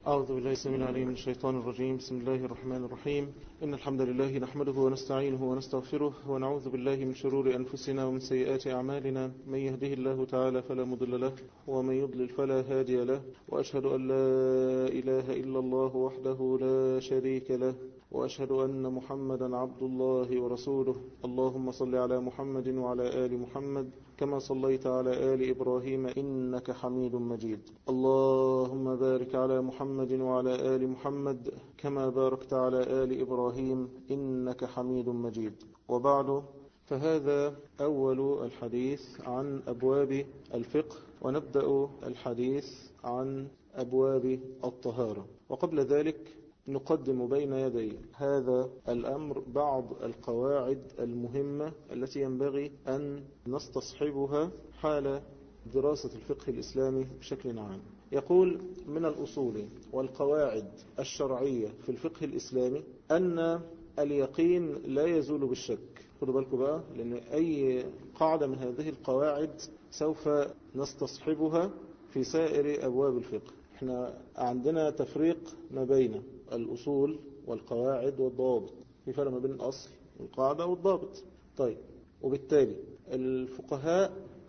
أعوذ بالله السميع العليم من الشيطان الرجيم بسم الله الرحمن الرحيم إن الحمد لله نحمده ونستعينه ونستغفره ونعوذ بالله من شرور أنفسنا ومن سيئات أعمالنا من يهده الله تعالى فلا مضل له ومن يضلل فلا هادي له وأشهد أن لا إله إلا الله وحده لا شريك له وأشهد أن محمدا عبد الله ورسوله اللهم صل على محمد وعلى آل محمد كما صليت على آل إبراهيم إنك حميد مجيد اللهم بارك على محمد وعلى آل محمد كما باركت على آل إبراهيم إنك حميد مجيد وبعد فهذا أول الحديث عن أبواب الفقه ونبدأ الحديث عن أبواب الطهارة وقبل ذلك نقدم بين يدي هذا الأمر بعض القواعد المهمة التي ينبغي أن نستصحبها حال دراسة الفقه الإسلامي بشكل عام يقول من الأصول والقواعد الشرعية في الفقه الإسلامي أن اليقين لا يزول بالشك خدوا بالكم بقى لأن أي قاعدة من هذه القواعد سوف نستصحبها في سائر أبواب الفقه احنا عندنا تفريق ما بين الأصول والقواعد والضوابط في فرق ما بين الأصل والقاعدة والضابط طيب وبالتالي الفقهاء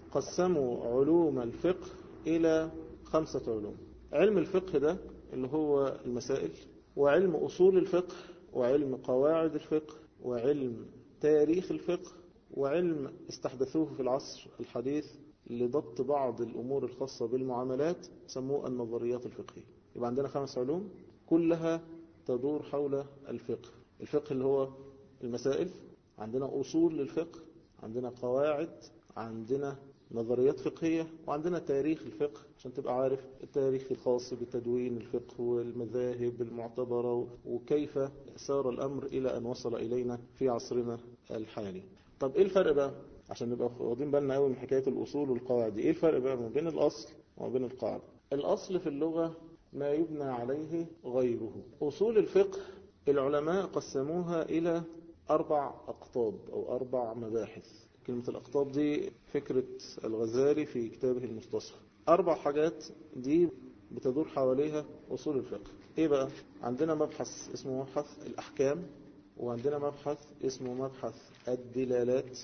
قسموا علوم الفقه إلى خمسة علوم علم الفقه ده اللي هو المسائل وعلم أصول الفقه وعلم قواعد الفقه وعلم تاريخ الفقه وعلم استحدثوه في العصر الحديث لضبط بعض الأمور الخاصة بالمعاملات سموه النظريات الفقهية يبقى عندنا خمس علوم كلها تدور حول الفقه الفقه اللي هو المسائل عندنا أصول للفقه عندنا قواعد عندنا نظريات فقهية وعندنا تاريخ الفقه عشان تبقى عارف التاريخ الخاص بتدوين الفقه والمذاهب المعتبرة وكيف سار الأمر إلى أن وصل إلينا في عصرنا الحالي طب إيه الفرق بقى عشان نبقى واخدين بالنا قوي من حكاية الأصول والقواعد إيه الفرق بقى ما بين الأصل وما بين القاعدة الأصل في اللغة ما يبنى عليه غيره أصول الفقه العلماء قسموها إلى أربع أقطاب أو أربع مباحث كلمة الأقطاب دي فكرة الغزالي في كتابه المستصفى أربع حاجات دي بتدور حواليها أصول الفقه إيه بقى؟ عندنا مبحث اسمه مبحث الأحكام وعندنا مبحث اسمه مبحث الدلالات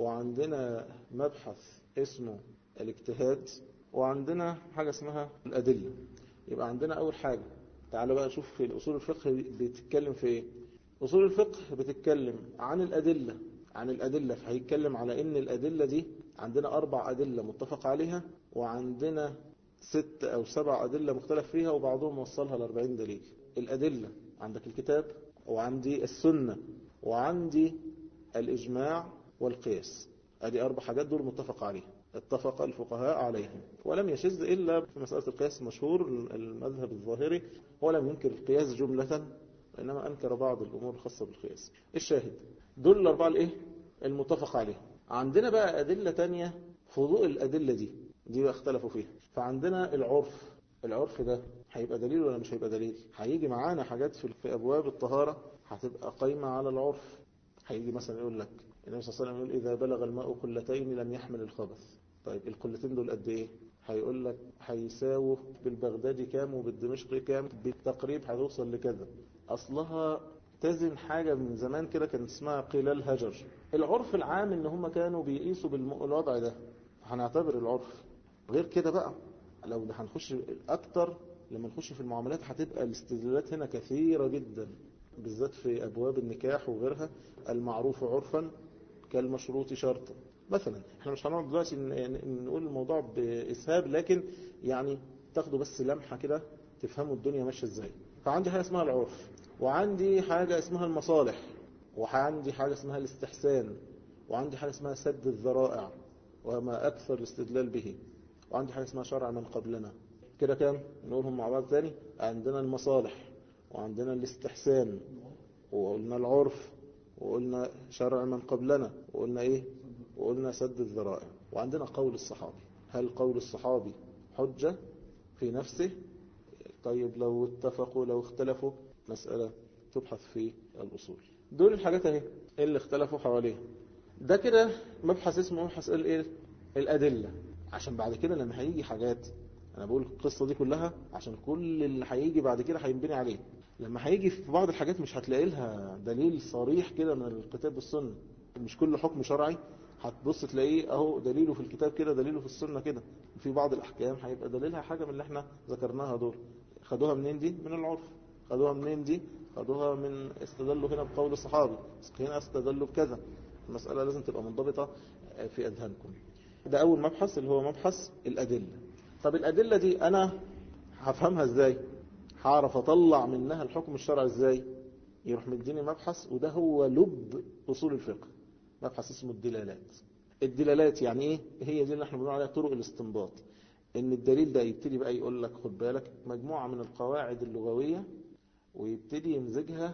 وعندنا مبحث اسمه الاجتهاد وعندنا حاجة اسمها الأدلة يبقى عندنا أول حاجة تعالوا بقى نشوف في أصول الفقه بتتكلم في إيه أصول الفقه بتتكلم عن الأدلة عن الأدلة فهيتكلم على إن الأدلة دي عندنا أربع أدلة متفق عليها وعندنا ست أو سبع أدلة مختلف فيها وبعضهم وصلها لأربعين دليل الأدلة عندك الكتاب وعندي السنة وعندي الإجماع والقياس ادي أربع حاجات دول متفق عليها اتفق الفقهاء عليهم ولم يشذ إلا في مسألة القياس المشهور المذهب الظاهري ولم ينكر القياس جملة وإنما أنكر بعض الأمور الخاصة بالقياس الشاهد دول الأربعة الإيه؟ المتفق عليهم عندنا بقى أدلة تانية في ضوء الأدلة دي دي بقى اختلفوا فيها فعندنا العرف العرف ده هيبقى دليل ولا مش هيبقى دليل هيجي معانا حاجات في أبواب الطهارة هتبقى قايمة على العرف هيجي مثلا يقول لك النبي صلى الله عليه وسلم يقول إذا بلغ الماء قلتين لم يحمل الخبث طيب القلتين دول قد إيه هيقول لك هيساووا بالبغدادي كام وبالدمشقي كام بالتقريب هتوصل لكذا أصلها تزن حاجة من زمان كده كانت اسمها قلال هجر العرف العام ان هم كانوا بيقيسوا بالوضع ده هنعتبر العرف غير كده بقى لو ده هنخش اكتر لما نخش في المعاملات هتبقى الاستدلالات هنا كثيرة جدا بالذات في ابواب النكاح وغيرها المعروف عرفا كالمشروط شرطا مثلا احنا مش هنقعد دلوقتي نقول الموضوع باسهاب لكن يعني تاخدوا بس لمحة كده تفهموا الدنيا ماشية ازاي فعندي حاجة اسمها العرف وعندي حاجة اسمها المصالح وعندي حاجة اسمها الاستحسان وعندي حاجة اسمها سد الذرائع وما أكثر الاستدلال به وعندي حاجة اسمها شرع من قبلنا كده كام نقولهم مع بعض تاني عندنا المصالح وعندنا الاستحسان وقلنا العرف وقلنا شرع من قبلنا وقلنا ايه وقلنا سد الذرائع وعندنا قول الصحابي هل قول الصحابي حجة في نفسه طيب لو اتفقوا لو اختلفوا مسألة تبحث في الأصول دول الحاجات اهي اللي اختلفوا حواليها ده كده مبحث اسمه مبحث الايه الأدلة عشان بعد كده لما هيجي حاجات انا بقول القصة دي كلها عشان كل اللي هيجي بعد كده هينبني عليه لما هيجي في بعض الحاجات مش هتلاقي لها دليل صريح كده من الكتاب والسنة مش كل حكم شرعي هتبص تلاقيه اهو دليله في الكتاب كده دليله في السنة كده في بعض الاحكام هيبقى دليلها حاجة من اللي احنا ذكرناها دول خدوها منين دي من العرف خدوها منين دي خدوها من استدلوا هنا بقول الصحابي هنا استدلوا بكذا المسألة لازم تبقى منضبطة في أذهانكم ده أول مبحث اللي هو مبحث الأدلة طب الأدلة دي أنا هفهمها إزاي هعرف أطلع منها الحكم الشرعي إزاي يروح مديني مبحث وده هو لب أصول الفقه مبحث اسمه الدلالات الدلالات يعني إيه هي دي اللي احنا بنقول عليها طرق الاستنباط ان الدليل ده يبتدي بقى يقول لك خد بالك مجموعة من القواعد اللغوية ويبتدي يمزجها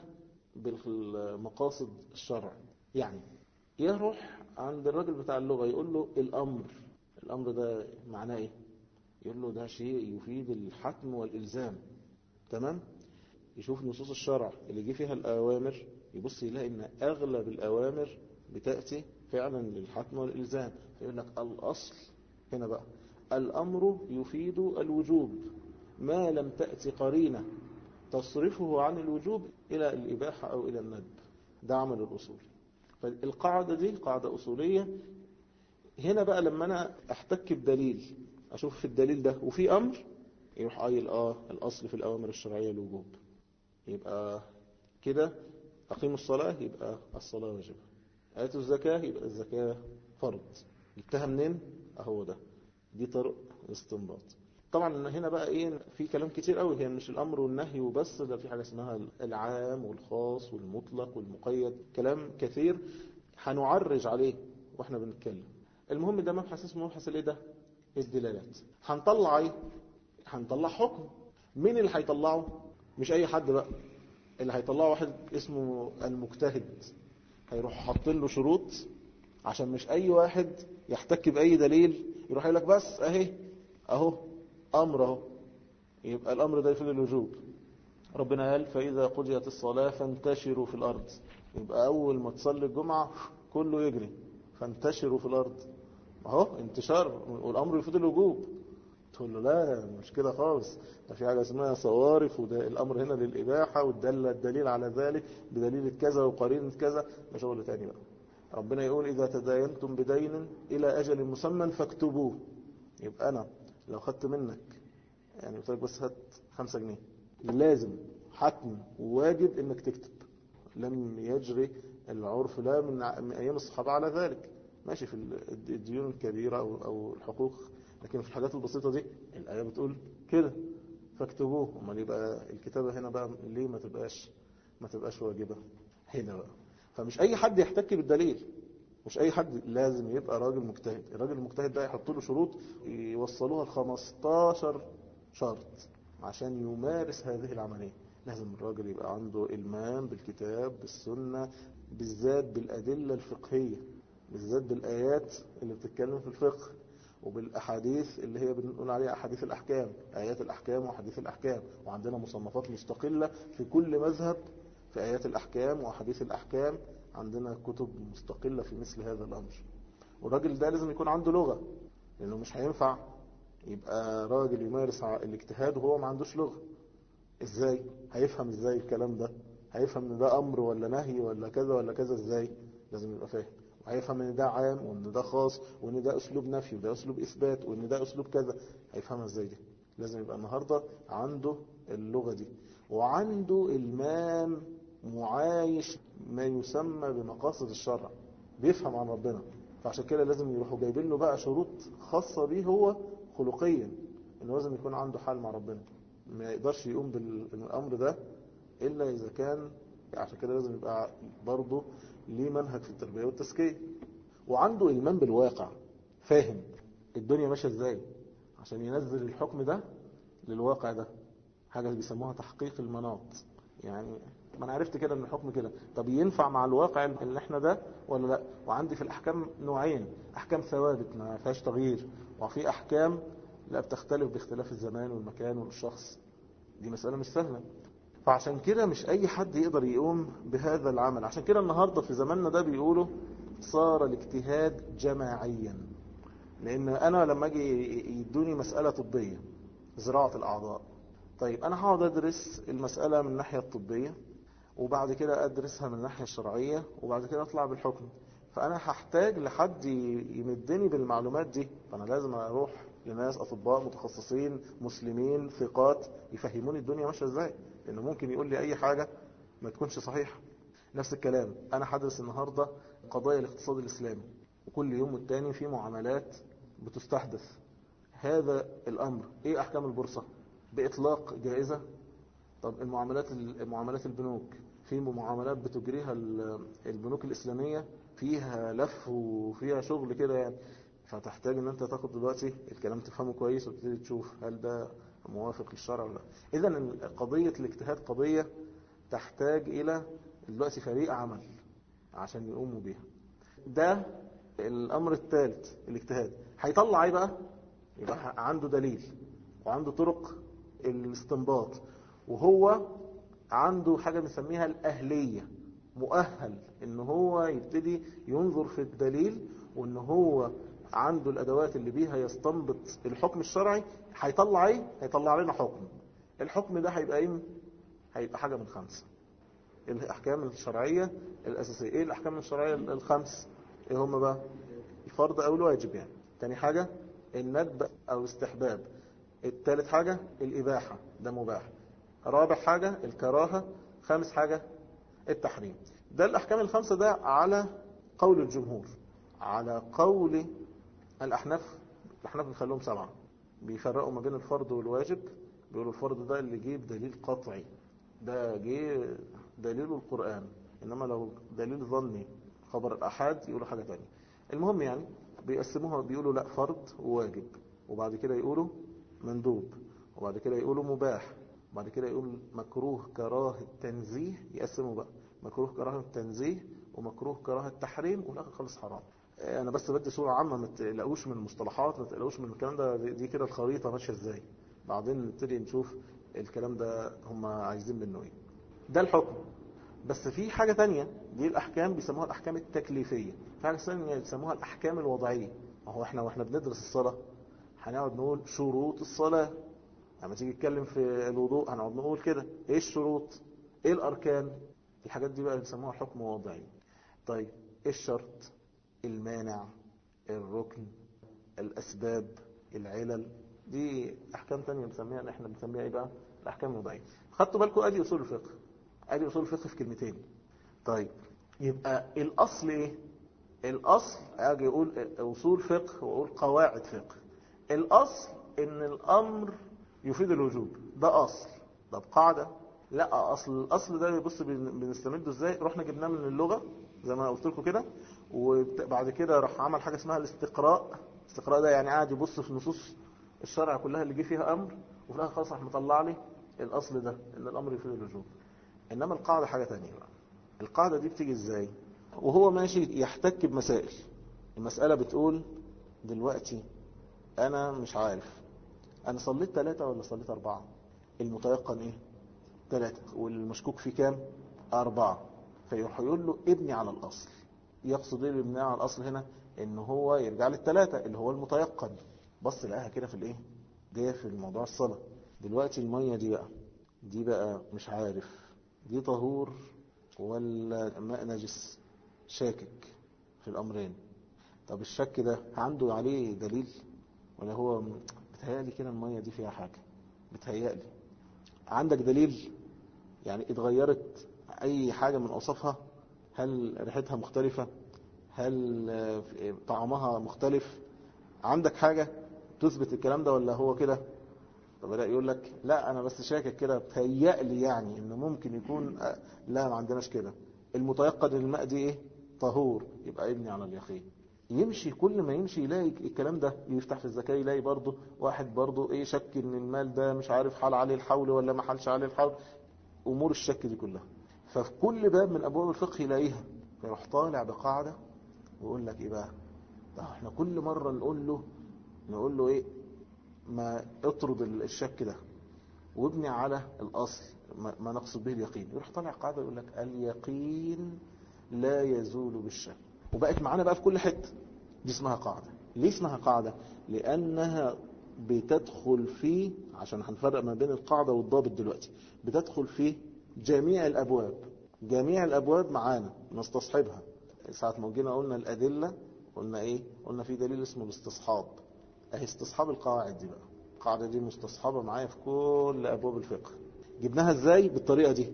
بالمقاصد الشرع يعني يروح عند الراجل بتاع اللغة يقول له الأمر الأمر ده معناه إيه يقول له ده شيء يفيد الحتم والإلزام تمام يشوف نصوص الشرع اللي جه فيها الأوامر يبص يلاقي إن أغلب الأوامر بتأتي فعلا للحتم والإلزام فيقول لك الأصل هنا بقى الأمر يفيد الوجوب ما لم تأتي قرينة تصرفه عن الوجوب إلى الإباحة أو إلى الندب ده عمل الأصول فالقاعدة دي قاعدة أصولية هنا بقى لما أنا أحتك بدليل أشوف في الدليل ده وفي أمر يروح قايل آه الأصل في الأوامر الشرعية الوجوب يبقى كده أقيموا الصلاة يبقى الصلاة واجبة آتوا الزكاة يبقى الزكاة فرض جبتها منين؟ أهو ده دي طرق الاستنباط طبعا هنا بقى ايه في كلام كتير قوي هي مش الامر والنهي وبس ده في حاجه اسمها العام والخاص والمطلق والمقيد كلام كثير هنعرج عليه واحنا بنتكلم المهم ده مبحث اسمه مبحث الايه ده الدلالات هنطلع ايه هنطلع حكم مين اللي هيطلعه مش اي حد بقى اللي هيطلعه واحد اسمه المجتهد هيروح حاطين له شروط عشان مش اي واحد يحتك باي دليل يروح يقول لك بس اهي اهو امر اهو يبقى الامر ده يفيد الوجوب ربنا قال فاذا قضيت الصلاه فانتشروا في الارض يبقى اول ما تصلي الجمعه كله يجري فانتشروا في الارض اهو انتشار والامر يفيد الوجوب تقول له لا مش كده خالص ده في حاجه اسمها صوارف وده الامر هنا للاباحه والدل الدليل على ذلك بدليل كذا وقرينه كذا ده شغل تاني بقى ربنا يقول إذا تداينتم بدين إلى أجل مسمى فاكتبوه يبقى أنا لو خدت منك يعني قلت لك بس هات خمسة جنيه لازم حتم وواجب إنك تكتب لم يجري العرف لا من أيام الصحابة على ذلك ماشي في الديون الكبيرة أو, أو الحقوق لكن في الحاجات البسيطة دي الآية بتقول كده فاكتبوه امال يبقى الكتابة هنا بقى ليه ما تبقاش ما تبقاش واجبة هنا بقى فمش اي حد يحتك بالدليل مش اي حد لازم يبقى راجل مجتهد الراجل المجتهد ده يحط له شروط يوصلوها ل 15 شرط عشان يمارس هذه العملية لازم الراجل يبقى عنده إلمام بالكتاب بالسنة بالذات بالأدلة الفقهية بالذات بالآيات اللي بتتكلم في الفقه وبالأحاديث اللي هي بنقول عليها أحاديث الأحكام آيات الأحكام وحديث الأحكام وعندنا مصنفات مستقلة في كل مذهب في آيات الأحكام وأحاديث الأحكام عندنا كتب مستقلة في مثل هذا الأمر والراجل ده لازم يكون عنده لغة لأنه مش هينفع يبقى راجل يمارس الاجتهاد وهو ما عندوش لغة ازاي هيفهم ازاي الكلام ده هيفهم ان ده امر ولا نهي ولا كذا ولا كذا ازاي لازم يبقى فاهم وهيفهم ان ده عام وان ده خاص وان ده اسلوب نفي وده اسلوب اثبات وان ده اسلوب كذا هيفهمها ازاي دي لازم يبقى النهاردة عنده اللغة دي وعنده المام معايش ما يسمى بمقاصد الشرع بيفهم عن ربنا فعشان كده لازم يروحوا جايبين له بقى شروط خاصة بيه هو خلقيا انه لازم يكون عنده حال مع ربنا ما يقدرش يقوم بالامر ده الا اذا كان عشان كده لازم يبقى برضه ليه منهج في التربية والتزكية وعنده إلمان بالواقع فاهم الدنيا ماشية ازاي عشان ينزل الحكم ده للواقع ده حاجة بيسموها تحقيق المناط يعني ما انا عرفت كده ان الحكم كده طب ينفع مع الواقع اللي احنا ده ولا لا وعندي في الاحكام نوعين احكام ثوابت ما فيهاش تغيير وفي احكام لا بتختلف باختلاف الزمان والمكان والشخص دي مسألة مش سهلة فعشان كده مش اي حد يقدر يقوم بهذا العمل عشان كده النهاردة في زماننا ده بيقولوا صار الاجتهاد جماعيا لان انا لما اجي يدوني مسألة طبية زراعة الأعضاء طيب أنا هقعد أدرس المسألة من الناحية الطبية وبعد كده أدرسها من الناحية الشرعية وبعد كده أطلع بالحكم فأنا هحتاج لحد يمدني بالمعلومات دي فأنا لازم أروح لناس أطباء متخصصين مسلمين ثقات يفهموني الدنيا ماشية إزاي لأنه ممكن يقول لي أي حاجة ما تكونش صحيحة نفس الكلام أنا هدرس النهاردة قضايا الاقتصاد الإسلامي وكل يوم والتاني في معاملات بتستحدث هذا الأمر إيه أحكام البورصة بإطلاق جائزة طب المعاملات معاملات البنوك في معاملات بتجريها البنوك الإسلامية فيها لف وفيها شغل كده يعني فتحتاج ان انت تاخد دلوقتي الكلام تفهمه كويس وتبتدي تشوف هل ده موافق للشرع ولا لا اذا قضية الاجتهاد قضية تحتاج الى دلوقتي فريق عمل عشان يقوموا بيها ده الامر الثالث الاجتهاد هيطلع ايه بقى يبقى عنده دليل وعنده طرق الاستنباط وهو عنده حاجة بنسميها الأهلية مؤهل ان هو يبتدي ينظر في الدليل وان هو عنده الأدوات اللي بيها يستنبط الحكم الشرعي هيطلع ايه هيطلع لنا حكم الحكم ده هيبقى ايه هيبقى حاجة من خمسة الأحكام الشرعية الأساسية ايه الأحكام الشرعية الخمس ايه هم بقى الفرض أو الواجب يعني تاني حاجة الندب أو استحباب الثالث حاجة الإباحة ده مباح رابع حاجة الكراهة خامس حاجة التحريم ده الأحكام الخمسة ده على قول الجمهور على قول الأحناف الأحناف بيخلوهم سبعة بيفرقوا ما بين الفرض والواجب بيقولوا الفرض ده اللي جيب دليل قطعي ده جه دليل القرآن إنما لو دليل ظني خبر الأحاد يقولوا حاجة تانية المهم يعني بيقسموها بيقولوا لا فرض وواجب وبعد كده يقولوا مندوب وبعد كده يقولوا مباح وبعد كده يقول مكروه كراهة تنزيه يقسموا بقى مكروه كراهة تنزيه ومكروه كراهة تحريم وفي خالص حرام انا بس بدي صورة عامة ما تقلقوش من المصطلحات ما تقلقوش من الكلام ده دي كده الخريطة ماشية ازاي بعدين نبتدي نشوف الكلام ده هم عايزين منه ايه ده الحكم بس في حاجة تانية دي الأحكام بيسموها الأحكام التكليفية في حاجة ثانية بيسموها الأحكام الوضعية ما هو احنا واحنا بندرس الصلاة هنقعد نقول شروط الصلاة لما تيجي تتكلم في الوضوء هنقعد نقول كده ايه الشروط ايه الأركان الحاجات دي بقى بيسموها حكم وضعي طيب ايه الشرط المانع الركن الأسباب العلل دي أحكام تانية بنسميها احنا بنسميها ايه بقى الأحكام الوضعية خدتوا بالكم ادي أصول الفقه ادي أصول الفقه في كلمتين طيب يبقى الأصل ايه الأصل اجي اقول أصول فقه واقول قواعد فقه الأصل ان الأمر يفيد الوجوب ده أصل طب قاعدة لا أصل الأصل ده بص بنستمده ازاي رحنا جبناه من اللغة زي ما قلت لكم كده وبعد كده راح عمل حاجة اسمها الاستقراء الاستقراء ده يعني قاعد يبص في نصوص الشرع كلها اللي جه فيها أمر وفي الآخر خلاص راح مطلع لي الأصل ده ان الأمر يفيد الوجوب إنما القاعدة حاجة تانية بقى القاعدة دي بتيجي ازاي وهو ماشي يحتك بمسائل المسألة بتقول دلوقتي أنا مش عارف أنا صليت ثلاثة ولا صليت أربعة المتيقن إيه ثلاثة والمشكوك فيه كام أربعة فيروح يقول له ابني على الأصل يقصد ايه الابناء على الأصل هنا إن هو يرجع للثلاثة اللي هو المتيقن بص لقاها كده في الإيه جاية في الموضوع الصلاة دلوقتي المية دي بقى دي بقى مش عارف دي طهور ولا ماء نجس شاكك في الأمرين طب الشك ده عنده عليه دليل ولا هو بتهيألي كده المية دي فيها حاجة بتهيألي عندك دليل يعني اتغيرت أي حاجة من أوصافها هل ريحتها مختلفة هل طعمها مختلف عندك حاجة تثبت الكلام ده ولا هو كده طب بدأ يقول لك لا أنا بس شاكك كده بتهيألي يعني إنه ممكن يكون لا ما عندناش كده المتيقن الماء دي إيه طهور يبقى ابني على اليقين يمشي كل ما يمشي يلاقي الكلام ده يفتح في الزكاة يلاقي برضه واحد برضه ايه شك ان المال ده مش عارف حال عليه الحول ولا ما حالش عليه الحول امور الشك دي كلها ففي كل باب من ابواب الفقه يلاقيها فيروح طالع بقاعدة ويقول لك ايه بقى ده احنا كل مرة نقول له نقول له ايه ما اطرد الشك ده وابني على الاصل ما نقصد به اليقين يروح طالع قاعدة يقول لك اليقين لا يزول بالشك وبقت معانا بقى في كل حتة دي اسمها قاعدة ليه اسمها قاعدة لأنها بتدخل فيه عشان هنفرق ما بين القاعدة والضابط دلوقتي بتدخل فيه جميع الأبواب جميع الأبواب معانا نستصحبها ساعة ما جينا قلنا الأدلة قلنا إيه قلنا في دليل اسمه الاستصحاب أهي استصحاب القواعد دي بقى القاعدة دي مستصحبة معايا في كل أبواب الفقه جبناها إزاي بالطريقة دي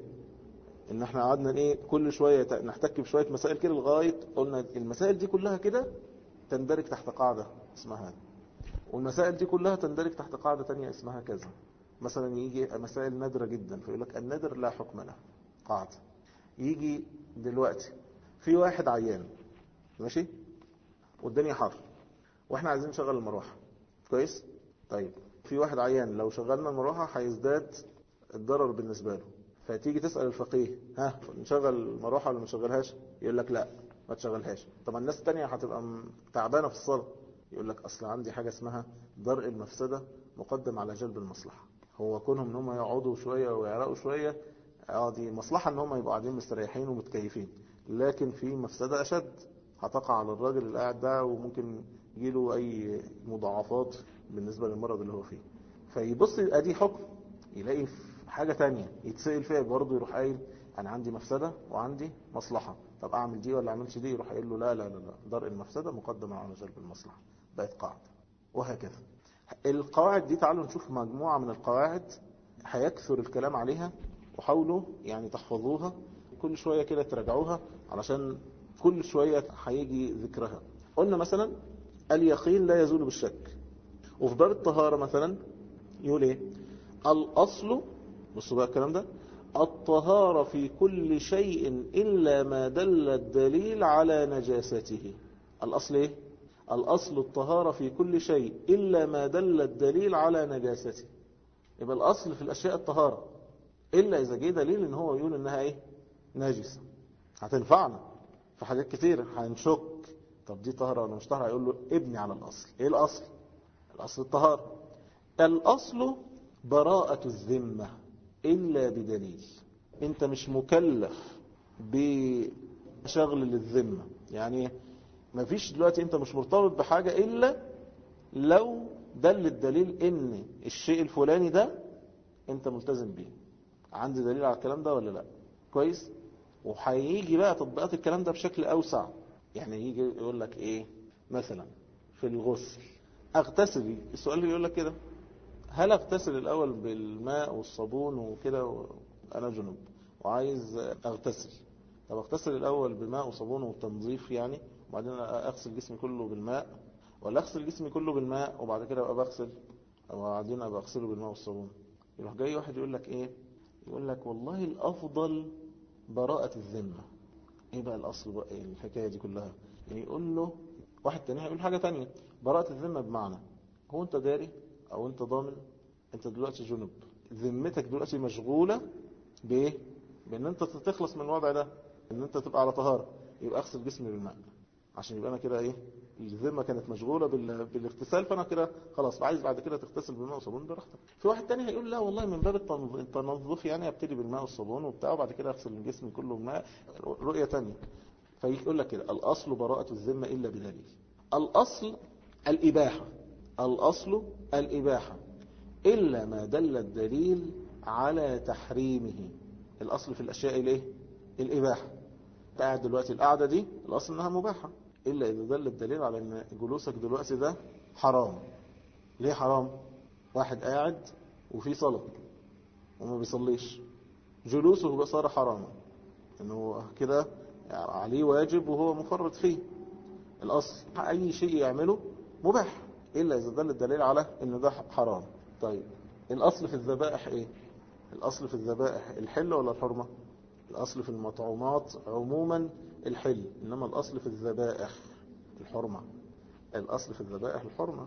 ان احنا قعدنا ايه كل شوية نحتك بشوية مسائل كده لغاية قلنا المسائل دي كلها كده تندرج تحت قاعدة اسمها هذا والمسائل دي كلها تندرج تحت قاعدة تانية اسمها كذا مثلا يجي مسائل نادرة جدا فيقول لك النادر لا حكم له قاعدة يجي دلوقتي في واحد عيان ماشي والدنيا حر واحنا عايزين نشغل المروحة كويس طيب في واحد عيان لو شغلنا المروحة هيزداد الضرر بالنسبة له فتيجي تسأل الفقيه ها نشغل المروحة ولا ما نشغلهاش يقول لك لا ما تشغلهاش طب الناس التانية هتبقى تعبانة في الصلاة يقول لك اصل عندي حاجة اسمها درء المفسدة مقدم على جلب المصلحة هو كونهم ان هم يقعدوا شوية ويعرقوا شوية اه دي مصلحة ان هم يبقوا قاعدين مستريحين ومتكيفين لكن في مفسدة اشد هتقع على الراجل اللي قاعد ده وممكن يجيله اي مضاعفات بالنسبة للمرض اللي هو فيه فيبص ادي حكم يلاقي حاجة تانية يتسأل فيها برضه يروح قايل انا عندي مفسدة وعندي مصلحة طب اعمل دي ولا اعملش دي يروح قايل له لا لا لا لا درء المفسدة مقدم على جلب المصلحة بقت قاعدة وهكذا القواعد دي تعالوا نشوف مجموعة من القواعد هيكثر الكلام عليها وحاولوا يعني تحفظوها كل شوية كده تراجعوها علشان كل شوية هيجي ذكرها قلنا مثلا اليقين لا يزول بالشك وفي باب الطهارة مثلا يقول ايه الأصل بصوا بقى الكلام ده الطهارة في كل شيء إلا ما دل الدليل على نجاسته الأصل إيه؟ الأصل الطهارة في كل شيء إلا ما دل الدليل على نجاسته يبقى الأصل في الأشياء الطهارة إلا إذا جه دليل إن هو يقول إنها إيه؟ ناجسة هتنفعنا في حاجات كتير هنشك طب دي طهارة ولا مش طهارة هيقول له ابني على الأصل إيه الأصل؟ الأصل الطهارة الأصل براءة الذمة إلا بدليل أنت مش مكلف بشغل للذمة يعني ما فيش دلوقتي أنت مش مرتبط بحاجة إلا لو دل الدليل إن الشيء الفلاني ده أنت ملتزم بيه عندي دليل على الكلام ده ولا لا كويس وهيجي بقى تطبيقات الكلام ده بشكل أوسع يعني يجي يقول لك إيه مثلا في الغسل أغتسل السؤال اللي يقول لك كده هل اغتسل الاول بالماء والصابون وكده وانا جنوب وعايز اغتسل طب اغتسل الاول بماء وصابون وتنظيف يعني وبعدين اغسل جسمي كله بالماء ولا اغسل جسمي كله بالماء وبعد كده ابقى بغسل وبعدين ابقى اغسله بالماء والصابون يروح جاي واحد يقول لك ايه يقول لك والله الافضل براءة الذمة ايه بقى الاصل بقى إيه الحكاية دي كلها يعني يقول له واحد تاني هيقول حاجة تانية براءة الذمة بمعنى هو انت داري او انت ضامن انت دلوقتي جنب ذمتك دلوقتي مشغولة بايه بان انت تخلص من الوضع ده ان انت تبقى على طهارة يبقى اغسل جسمي بالماء عشان يبقى انا كده ايه الذمة كانت مشغولة بال... بالاغتسال فانا كده خلاص عايز بعد كده تغتسل بالماء والصابون براحتك في واحد تاني هيقول لا والله من باب التنظف يعني ابتدي بالماء والصابون وبتاع وبعد كده اغسل جسمي كله بالماء رؤية تانية فيقول لك كده الاصل براءة الذمة الا بدليل الاصل الاباحة الاصل الاباحة إلا ما دل الدليل على تحريمه الأصل في الأشياء الايه الإباحة قاعد دلوقتي القعدة دي الأصل إنها مباحة إلا إذا دل الدليل على أن جلوسك دلوقتي ده حرام ليه حرام واحد قاعد وفي صلاة وما بيصليش جلوسه بقى صار حراما إنه كده عليه واجب وهو مفرط فيه الأصل أي شيء يعمله مباح إلا إذا دل الدليل على أن ده حرام طيب الأصل في الذبائح إيه الأصل في الذبائح الحل ولا الحرمة الأصل في المطعومات عموما الحل إنما الأصل في الذبائح الحرمة الأصل في الذبائح الحرمة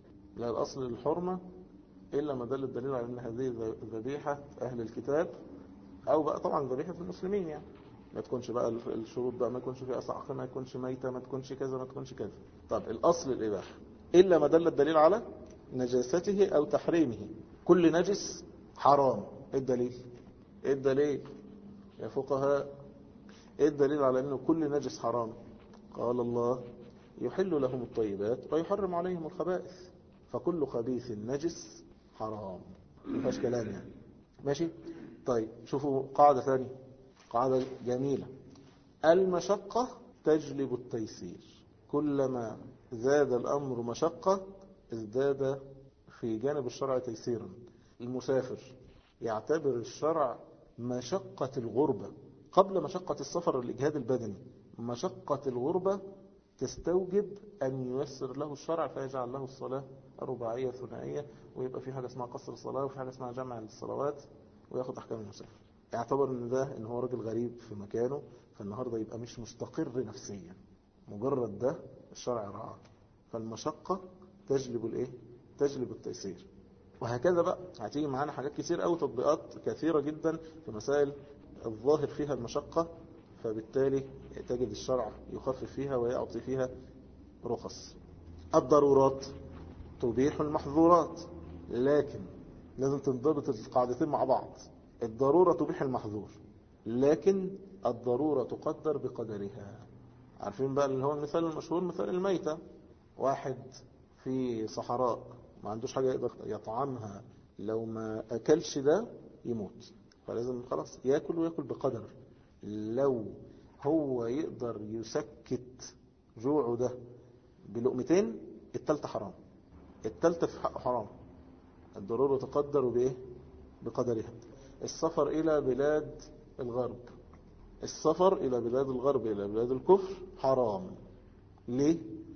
لا الأصل الحرمة إلا ما دل الدليل على أن هذه ذبيحة أهل الكتاب أو بقى طبعا ذبيحة المسلمين يعني ما تكونش بقى الشروط بقى ما تكونش فيها صعقة ما تكونش ميتة ما تكونش كذا ما تكونش كذا طب الأصل الإباحة إلا ما دل الدليل على نجاسته أو تحريمه كل نجس حرام ايه الدليل ايه الدليل يا فقهاء ايه الدليل على انه كل نجس حرام قال الله يحل لهم الطيبات ويحرم عليهم الخبائث فكل خبيث نجس حرام مفيهاش كلام يعني ماشي طيب شوفوا قاعدة ثانية قاعدة جميلة المشقة تجلب التيسير كلما زاد الأمر مشقة ازداد في جانب الشرع تيسيرا المسافر يعتبر الشرع مشقة الغربة قبل مشقة السفر الإجهاد البدني مشقة الغربة تستوجب أن ييسر له الشرع فيجعل له الصلاة رباعية ثنائية ويبقى في حاجة اسمها قصر الصلاة وفي حاجة اسمها جمع الصلوات وياخد أحكام المسافر يعتبر ان ده ان هو راجل غريب في مكانه فالنهاردة يبقى مش مستقر نفسيا مجرد ده الشرع رعاه فالمشقة تجلب الايه تجلب التيسير وهكذا بقى هتيجي معانا حاجات كتير قوي تطبيقات كثيرة جدا في مسائل الظاهر فيها المشقة فبالتالي تجد الشرع يخفف فيها ويعطي فيها رخص الضرورات تبيح المحظورات لكن لازم تنضبط القاعدتين مع بعض الضرورة تبيح المحظور لكن الضرورة تقدر بقدرها عارفين بقى اللي هو المثال المشهور مثال الميتة واحد في صحراء ما عندوش حاجة يقدر يطعمها لو ما أكلش ده يموت فلازم خلاص يأكل ويأكل بقدر لو هو يقدر يسكت جوعه ده بلقمتين التالتة حرام التالتة في حقه حرام الضرورة تقدر بإيه بقدرها السفر إلى بلاد الغرب السفر إلى بلاد الغرب إلى بلاد الكفر حرام ليه؟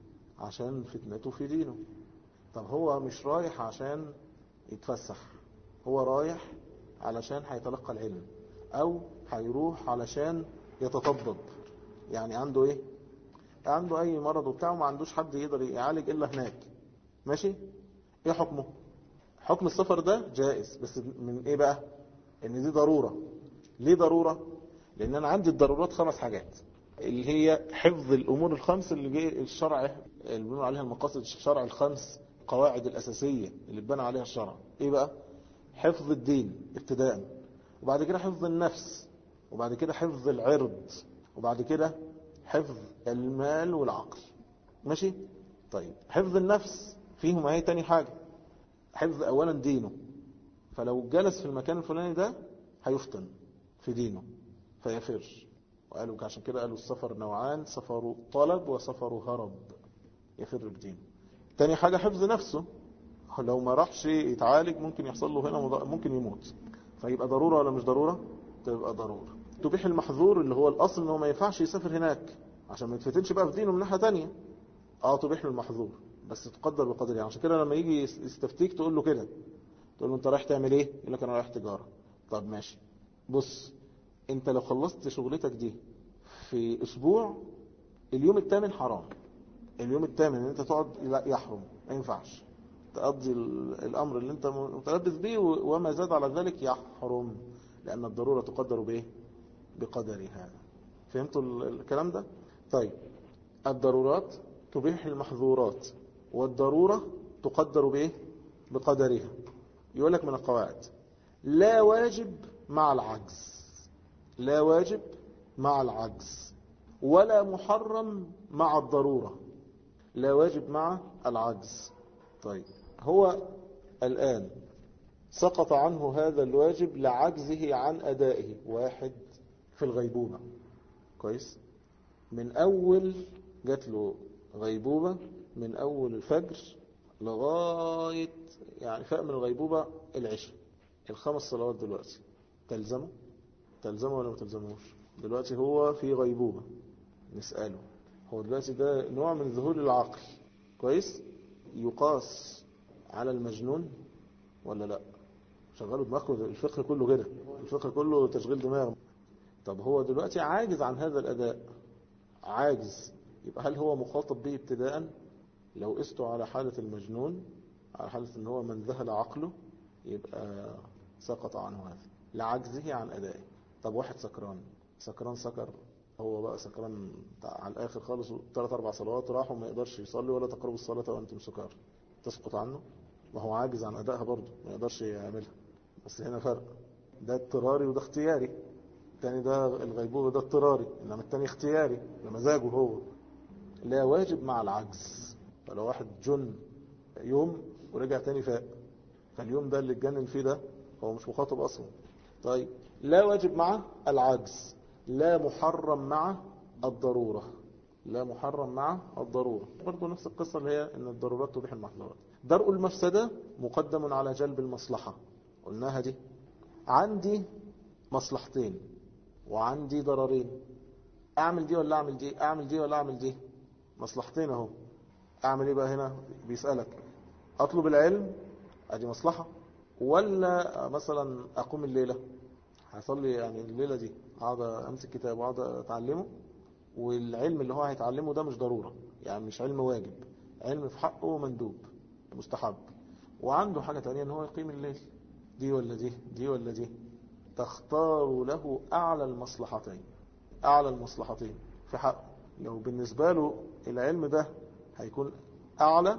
عشان فتنته في دينه طب هو مش رايح عشان يتفسح هو رايح علشان هيتلقى العلم أو هيروح علشان يتطبب يعني عنده إيه؟ عنده أي مرض وبتاعه ما عندوش حد يقدر يعالج إلا هناك ماشي؟ إيه حكمه؟ حكم السفر ده جائز بس من إيه بقى؟ إن دي ضرورة ليه ضرورة؟ لأن أنا عندي الضرورات خمس حاجات اللي هي حفظ الأمور الخمس اللي جه الشرع اللي بنقول عليها المقاصد الشرع الخمس قواعد الأساسية اللي اتبنى عليها الشرع إيه بقى؟ حفظ الدين ابتداء وبعد كده حفظ النفس وبعد كده حفظ العرض وبعد كده حفظ المال والعقل ماشي؟ طيب حفظ النفس فيهم اهي تاني حاجة حفظ أولا دينه فلو جلس في المكان الفلاني ده هيفتن في دينه فيفر وقالوا عشان كده قالوا السفر نوعان سفر طلب وسفر هرب يفر بدينه تاني حاجة حفظ نفسه لو ما راحش يتعالج ممكن يحصل له هنا ممكن يموت فيبقى ضرورة ولا مش ضرورة تبقى ضرورة تبيح المحظور اللي هو الأصل انه ما ينفعش يسافر هناك عشان ما يتفتنش بقى في دينه من ناحية تانية اه تبيح له المحظور بس تقدر بقدر يعني عشان كده لما يجي يستفتيك تقول له كده تقول له انت رايح تعمل ايه يقول لك انا رايح تجارة طب ماشي بص انت لو خلصت شغلتك دي في اسبوع اليوم الثامن حرام اليوم الثامن ان انت تقعد لا يحرم ما ينفعش تقضي الامر اللي انت متلبس به وما زاد على ذلك يحرم لان الضرورة تقدر بايه بقدرها فهمتوا الكلام ده طيب الضرورات تبيح المحظورات والضرورة تقدر بايه بقدرها يقول لك من القواعد لا واجب مع العجز لا واجب مع العجز ولا محرم مع الضرورة لا واجب مع العجز طيب هو الآن سقط عنه هذا الواجب لعجزه عن أدائه واحد في الغيبوبة كويس من أول جات له غيبوبة من أول الفجر لغاية يعني فاق من الغيبوبة العشاء الخمس صلوات دلوقتي تلزمه تلزمه ولا ما تلزموش دلوقتي هو في غيبوبة نسأله هو دلوقتي ده نوع من ذهول العقل كويس يقاس على المجنون ولا لا شغلوا دماغه الفقه كله كده الفقه كله تشغيل دماغ طب هو دلوقتي عاجز عن هذا الأداء عاجز يبقى هل هو مخاطب به ابتداء لو قسته على حالة المجنون على حالة ان هو من ذهل عقله يبقى سقط عنه هذا لعجزه عن أدائه طب واحد سكران سكران سكر هو بقى سكران على الآخر خالص ثلاث أربع صلوات راح وما يقدرش يصلي ولا تقربوا الصلاة وأنتم سكار تسقط عنه وهو عاجز عن أدائها برضه ما يقدرش يعملها بس هنا فرق ده اضطراري وده اختياري التاني ده الغيبوبة ده اضطراري إنما التاني اختياري بمزاجه هو لا واجب مع العجز فلو واحد جن يوم ورجع تاني فاق فاليوم ده اللي اتجنن فيه ده هو مش مخاطب أصلا طيب لا واجب مع العجز لا محرم مع الضرورة لا محرم مع الضرورة برضو نفس القصة اللي هي ان الضرورات تبيح المحظورات درء المفسدة مقدم على جلب المصلحة قلناها دي عندي مصلحتين وعندي ضررين اعمل دي ولا اعمل دي اعمل دي ولا اعمل دي مصلحتين اهو اعمل ايه بقى هنا بيسألك اطلب العلم ادي مصلحة ولا مثلا اقوم الليلة هصلي يعني الليلة دي اقعد امسك كتاب واقعد اتعلمه والعلم اللي هو هيتعلمه ده مش ضرورة يعني مش علم واجب علم في حقه مندوب مستحب وعنده حاجة تانية ان هو يقيم الليل دي ولا دي دي ولا دي تختار له اعلى المصلحتين اعلى المصلحتين في حقه لو بالنسبة له العلم ده هيكون اعلى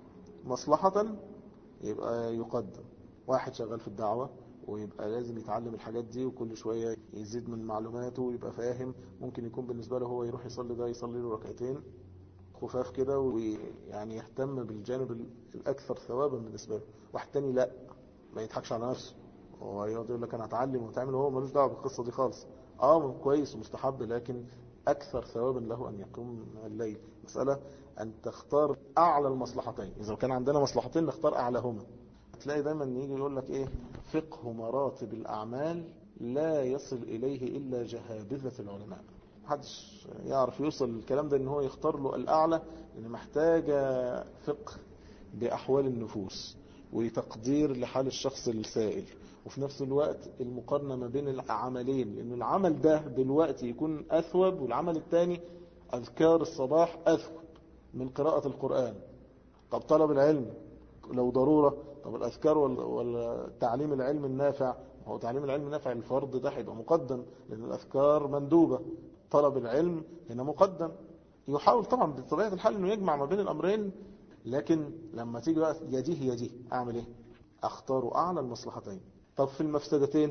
مصلحة يبقى يقدم واحد شغال في الدعوة ويبقى لازم يتعلم الحاجات دي وكل شوية يزيد من معلوماته ويبقى فاهم ممكن يكون بالنسبة له هو يروح يصلي ده يصلي له ركعتين خفاف كده ويعني يهتم بالجانب الأكثر ثوابا بالنسبة له واحد تاني لا ما يضحكش على نفسه هو يقعد يقول لك أنا هتعلم وتعمل وهو ملوش دعوه بالقصة دي خالص اه كويس ومستحب لكن أكثر ثوابا له أن يقوم الليل مسألة أن تختار أعلى المصلحتين إذا كان عندنا مصلحتين نختار أعلاهما تلاقي دايما يجي يقول لك إيه فقه مراتب الأعمال لا يصل إليه إلا جهابذة العلماء محدش يعرف يوصل الكلام ده ان هو يختار له الأعلى لأن محتاجة فقه بأحوال النفوس وتقدير لحال الشخص السائل وفي نفس الوقت المقارنة ما بين العملين لأن العمل ده دلوقتي يكون أثوب والعمل الثاني أذكار الصباح أثوب من قراءة القرآن طب طلب العلم لو ضرورة طب الأذكار ولا تعليم العلم النافع هو تعليم العلم النافع الفرض ده هيبقى مقدم لأن الأذكار مندوبة طلب العلم هنا مقدم يحاول طبعا بطبيعة الحال أنه يجمع ما بين الأمرين لكن لما تيجي بقى يديه يديه أعمل إيه أختار أعلى المصلحتين طب في المفسدتين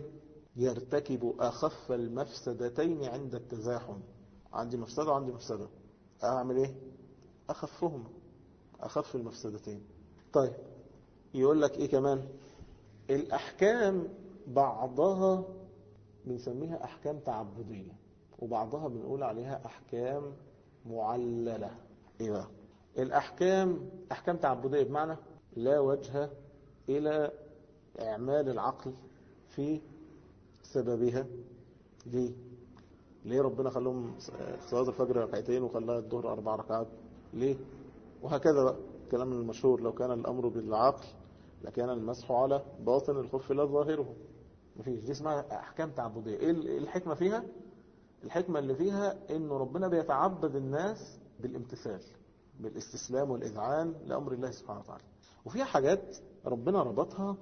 يرتكب أخف المفسدتين عند التزاحم عندي مفسدة وعندي مفسدة أعمل إيه أخفهم أخف المفسدتين طيب يقول لك إيه كمان الأحكام بعضها بنسميها أحكام تعبدية وبعضها بنقول عليها أحكام معللة إيه بقى الأحكام أحكام تعبدية بمعنى لا وجه إلى إعمال العقل في سببها ليه ليه ربنا خلهم صلاة الفجر ركعتين وخلاها الظهر أربع ركعات ليه وهكذا بقى الكلام المشهور لو كان الأمر بالعقل لكان المسح على باطن الخف لا ظاهره مفيش دي اسمها أحكام تعبدية ايه الحكمة فيها الحكمة اللي فيها انه ربنا بيتعبد الناس بالامتثال بالاستسلام والإذعان لأمر الله سبحانه وتعالى وفيها حاجات ربنا ربطها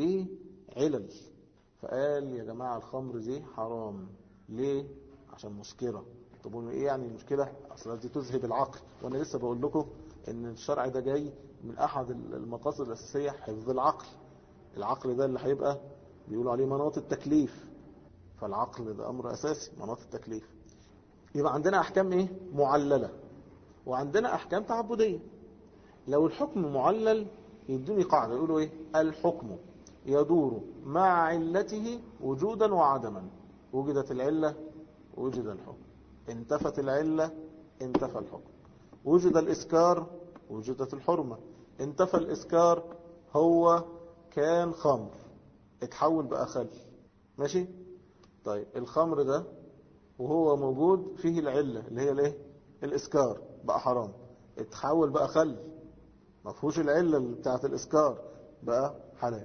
بعلل فقال يا جماعة الخمر دي حرام ليه عشان مسكرة طب ايه يعني المشكلة اصلا دي تذهب العقل وانا لسه بقول لكم ان الشرع ده جاي من احد المقاصد الاساسية حفظ العقل العقل ده اللي هيبقى بيقولوا عليه مناط التكليف فالعقل ده امر اساسي مناط التكليف يبقى عندنا احكام ايه معللة وعندنا احكام تعبدية لو الحكم معلل يدوني قاعدة يقولوا ايه الحكم يدور مع علته وجودا وعدما وجدت العلة وجد الحكم انتفت العلة انتفى الحكم وجد الإسكار وجدت الحرمة انتفى الإسكار هو كان خمر اتحول بقى خل ماشي طيب الخمر ده وهو موجود فيه العلة اللي هي الايه الإسكار بقى حرام اتحول بقى خل ما فيهوش العلة بتاعت الإسكار بقى حلال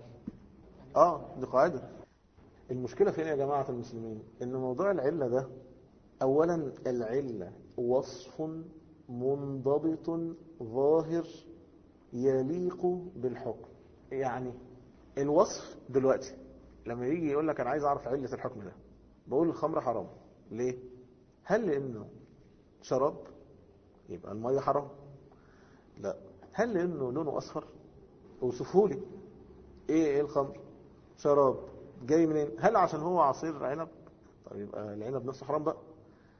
اه دي قاعدة المشكلة فين يا جماعة المسلمين ان موضوع العلة ده اولا العلة وصف منضبط ظاهر يليق بالحكم يعني الوصف دلوقتي لما يجي يقول لك انا عايز اعرف علة الحكم ده بقول الخمر حرام ليه هل لانه شراب يبقى المية حرام لا هل لانه لونه اصفر اوصفه لي ايه ايه الخمر شراب جاي منين هل عشان هو عصير عنب طيب يبقى العنب نفسه حرام بقى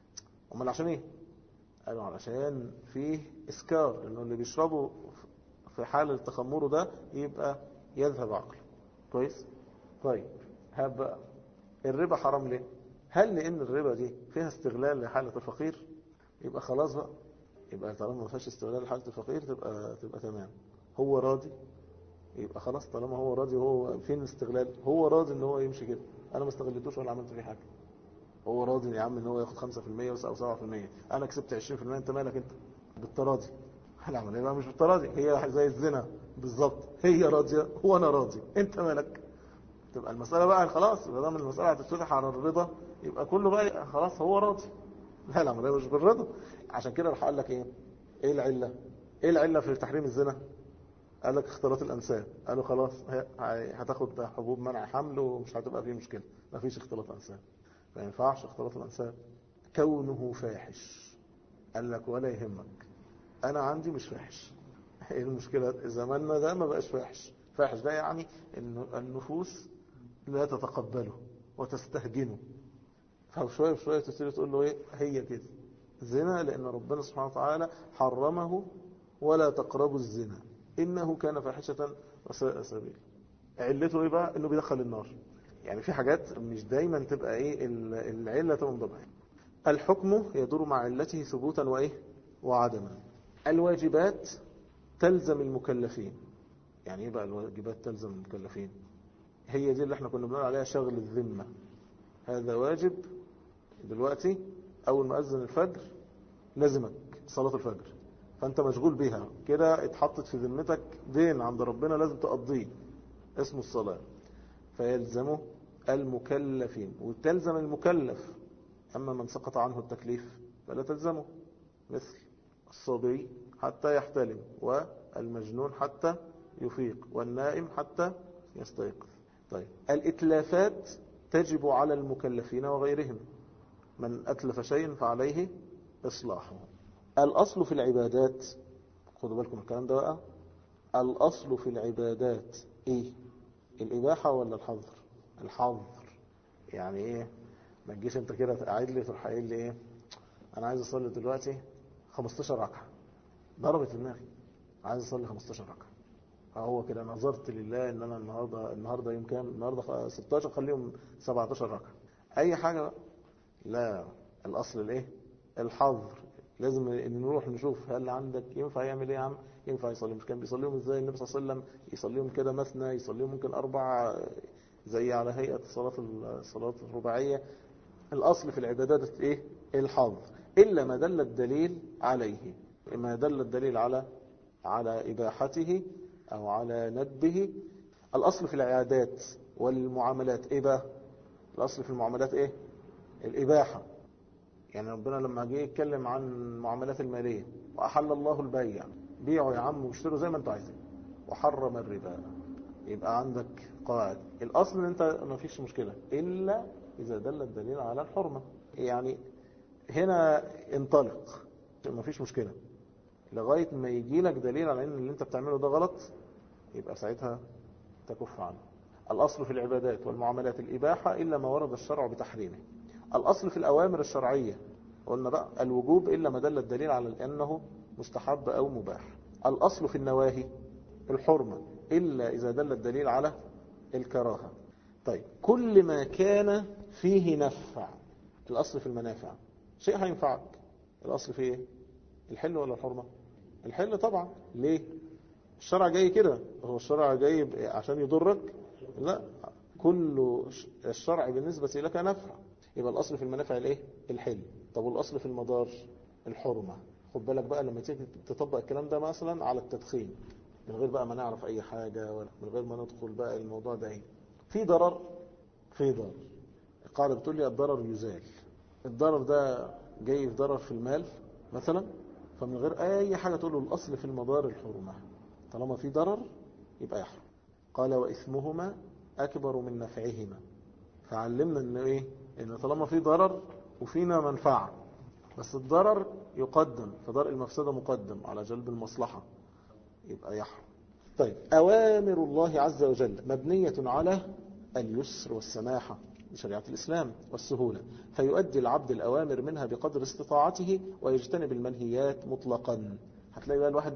امال عشان ايه قالوا علشان فيه اسكار لانه اللي بيشربوا في حال تخمره ده يبقى يذهب عقله كويس طيب هاب بقى الربا حرام ليه هل لان الربا دي فيها استغلال لحالة الفقير يبقى خلاص بقى يبقى طالما ما فيهاش استغلال لحالة الفقير تبقى تبقى تمام هو راضي يبقى خلاص طالما هو راضي وهو فين الاستغلال هو راضي ان هو يمشي كده انا ما استغلتوش ولا عملت فيه حاجه هو راضي يا عم ان هو ياخد 5% او 7% انا كسبت 20% انت مالك انت بالتراضي العمليه بقى مش بالتراضي هي زي الزنا بالظبط هي راضيه وانا راضي انت مالك تبقى المساله بقى خلاص ما دام المساله هتتفتح على الرضا يبقى كله بقى خلاص هو راضي لا العمليه مش بالرضا عشان كده راح قال لك ايه ايه العله ايه العله في تحريم الزنا قال لك اختلاط الانساب قالوا خلاص هتاخد حبوب منع حمل ومش هتبقى فيه مشكله مفيش اختلاط انساب ما ينفعش اختلاط الانساب كونه فاحش قال لك ولا يهمك انا عندي مش فاحش ايه المشكله زماننا ده ما بقاش فاحش فاحش ده يعني ان النفوس لا تتقبله وتستهجنه فشويه بشويه تبتدي تقول له ايه هي كده زنا لان ربنا سبحانه وتعالى حرمه ولا تقربوا الزنا إنه كان فاحشة وساء سبيل علته إيه بقى إنه بيدخل النار يعني في حاجات مش دايما تبقى إيه العلة تنضبع الحكم يدور مع علته ثبوتا وإيه وعدما الواجبات تلزم المكلفين يعني إيه بقى الواجبات تلزم المكلفين هي دي اللي احنا كنا بنقول عليها شغل الذمة هذا واجب دلوقتي أول ما أذن الفجر لازمك صلاة الفجر فانت مشغول بيها كده اتحطت في ذمتك دين عند ربنا لازم تقضيه اسمه الصلاة فيلزمه المكلفين وتلزم المكلف أما من سقط عنه التكليف فلا تلزمه مثل الصبي حتى يحتلم والمجنون حتى يفيق والنائم حتى يستيقظ طيب الإتلافات تجب على المكلفين وغيرهم من أتلف شيء فعليه إصلاحه الأصل في العبادات خدوا بالكم الكلام ده بقى الأصل في العبادات إيه الإباحة ولا الحظر الحظر يعني إيه ما تجيش أنت كده قاعد لي تروح قايل لي إيه أنا عايز أصلي دلوقتي 15 ركعة ضربت دماغي عايز أصلي 15 ركعة هو كده نظرت لله ان انا النهارده النهارده يوم كام النهارده 16 خليهم 17 ركعه اي حاجه بقى. لا الاصل الايه الحظر لازم نروح نشوف هل عندك ينفع يعمل ايه يا عم ينفع يصلي مش كان بيصليهم ازاي النبي صلى الله عليه وسلم يصليهم كده مثنى يصليهم ممكن اربع زي على هيئه صلاه الصلاه الرباعيه الاصل في العبادات ايه الحظر الا ما دل الدليل عليه ما دل الدليل على على اباحته او على ندبه الاصل في العيادات والمعاملات ايه بقى الاصل في المعاملات ايه الاباحه يعني ربنا لما جه يتكلم عن المعاملات المالية وأحل الله البيع بيعوا يا عم واشتروا زي ما انتوا عايزين وحرم الربا يبقى عندك قواعد الأصل ان انت ما فيش مشكلة إلا إذا دل الدليل على الحرمة يعني هنا انطلق ما فيش مشكلة لغاية ما يجي لك دليل على ان اللي انت بتعمله ده غلط يبقى ساعتها تكف عنه الأصل في العبادات والمعاملات الإباحة إلا ما ورد الشرع بتحريمه الأصل في الأوامر الشرعية قلنا بقى الوجوب إلا ما دل الدليل على أنه مستحب أو مباح الأصل في النواهي الحرمة إلا إذا دل الدليل على الكراهة طيب كل ما كان فيه نفع الأصل في المنافع شيء هينفعك الأصل فيه إيه؟ الحل ولا الحرمة الحل طبعا ليه الشرع جاي كده هو الشرع جاي عشان يضرك لا كل الشرع بالنسبة لك نفع يبقى الأصل في المنافع الايه الحل طب والأصل في المضار الحرمة خد بالك بقى لما تيجي تطبق الكلام ده مثلا على التدخين من غير بقى ما نعرف أي حاجة ولا من غير ما ندخل بقى الموضوع ده ايه في ضرر في ضرر القاعدة بتقول لي الضرر يزال الضرر ده جاي في ضرر في المال مثلا فمن غير أي حاجة تقول له الأصل في المضار الحرمة طالما في ضرر يبقى يحرم قال وإثمهما أكبر من نفعهما فعلمنا ان ايه ان طالما في ضرر وفينا منفعة بس الضرر يقدم فضرء المفسدة مقدم على جلب المصلحة يبقى يحرم طيب أوامر الله عز وجل مبنية على اليسر والسماحة بشريعة الإسلام والسهولة فيؤدي العبد الأوامر منها بقدر استطاعته ويجتنب المنهيات مطلقا هتلاقي بقى الواحد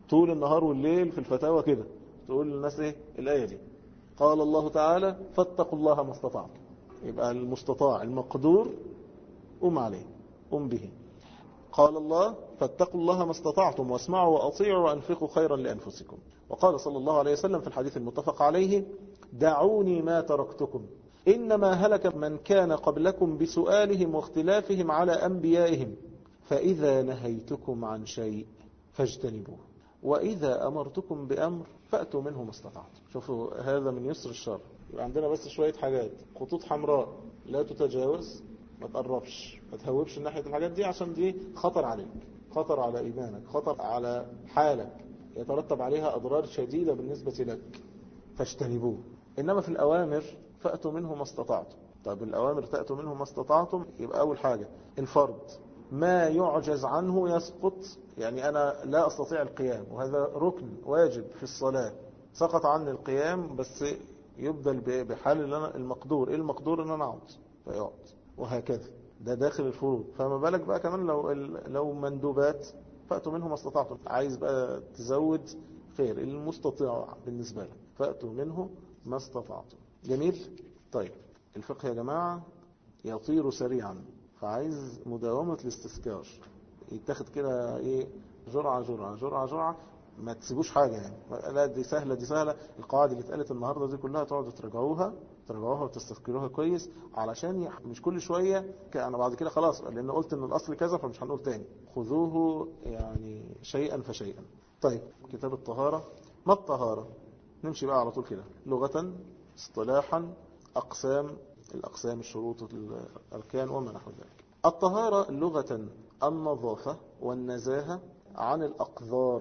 طول النهار والليل في الفتاوى كده تقول للناس ايه الآية دي قال الله تعالى فاتقوا الله ما استطعتم يبقى المستطاع المقدور قم عليه قم به قال الله فاتقوا الله ما استطعتم واسمعوا وأطيعوا وأنفقوا خيرا لأنفسكم وقال صلى الله عليه وسلم في الحديث المتفق عليه دعوني ما تركتكم إنما هلك من كان قبلكم بسؤالهم واختلافهم على أنبيائهم فإذا نهيتكم عن شيء فاجتنبوه وإذا أمرتكم بأمر فأتوا منه ما استطعتم شوفوا هذا من يسر الشر يبقى عندنا بس شوية حاجات خطوط حمراء لا تتجاوز ما تقربش ما تهوبش ناحية الحاجات دي عشان دي خطر عليك خطر على إيمانك خطر على حالك يترتب عليها أضرار شديدة بالنسبة لك فاجتنبوه إنما في الأوامر فأتوا منه ما استطعتم طيب الأوامر تأتوا منه ما استطعتم يبقى أول حاجة الفرض ما يعجز عنه يسقط يعني أنا لا أستطيع القيام وهذا ركن واجب في الصلاة سقط عني القيام بس يبدل بحال المقدور إيه المقدور إن أنا أقعد فيقعد وهكذا ده داخل الفروض فما بالك بقى كمان لو لو مندوبات فأتوا منه ما استطعتم عايز بقى تزود خير المستطيع بالنسبة لك فأتوا منه ما استطعتم جميل طيب الفقه يا جماعة يطير سريعا فعايز مداومة الاستذكار يتاخد كده ايه جرعة جرعة جرعة جرعة ما تسيبوش حاجة يعني لا دي سهلة دي سهلة القواعد اللي اتقالت النهاردة دي كلها تقعدوا تراجعوها تراجعوها وتستذكروها كويس علشان مش كل شوية انا بعد كده خلاص لان قلت ان الاصل كذا فمش هنقول تاني خذوه يعني شيئا فشيئا طيب كتاب الطهارة ما الطهارة نمشي بقى على طول كده لغة اصطلاحا أقسام الأقسام الشروط الأركان وما نحو ذلك الطهارة لغة النظافة والنزاهة عن الأقذار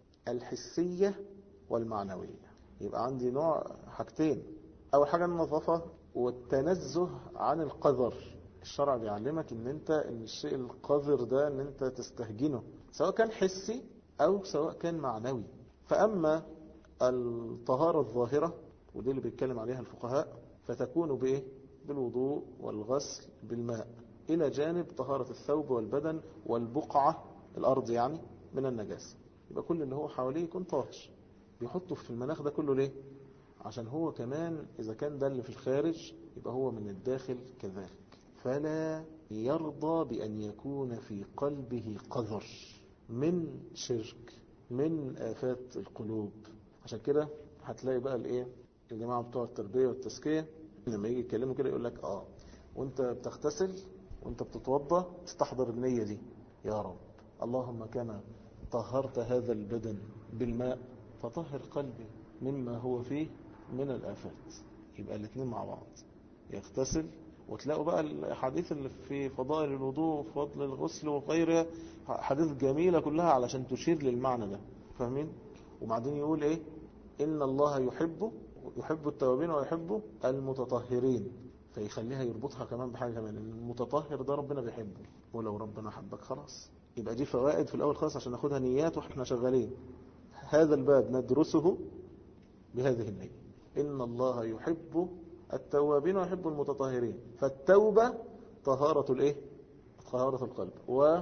الحسية والمعنوية يبقى عندي نوع حاجتين أول حاجة النظافة والتنزه عن القذر الشرع بيعلمك ان انت ان الشيء القذر ده ان انت تستهجنه سواء كان حسي او سواء كان معنوي فاما الطهارة الظاهرة ودي اللي بيتكلم عليها الفقهاء فتكون بايه بالوضوء والغسل بالماء الى جانب طهارة الثوب والبدن والبقعة الارض يعني من النجاسة يبقى كل اللي هو حواليه يكون طاهر بيحطه في المناخ ده كله ليه عشان هو كمان إذا كان ده اللي في الخارج يبقى هو من الداخل كذلك فلا يرضى بأن يكون في قلبه قذر من شرك من آفات القلوب عشان كده هتلاقي بقى الايه الجماعة بتوع التربية والتزكية لما يجي يتكلموا كده يقول لك اه وانت بتغتسل وانت بتتوضى تستحضر النية دي يا رب اللهم كما طهرت هذا البدن بالماء فطهر قلبي مما هو فيه من الآفات يبقى الاثنين مع بعض يغتسل وتلاقوا بقى الحديث اللي في فضائل الوضوء وفضل الغسل وغيرها حديث جميلة كلها علشان تشير للمعنى ده فاهمين وبعدين يقول ايه إن الله يحب يحب التوابين ويحب المتطهرين فيخليها يربطها كمان بحاجة كمان المتطهر ده ربنا بيحبه ولو ربنا حبك خلاص يبقى دي فوائد في الأول خالص عشان ناخدها نيات واحنا شغالين هذا الباب ندرسه بهذه النية إن الله يحب التوابين ويحب المتطهرين فالتوبة طهارة الايه طهارة القلب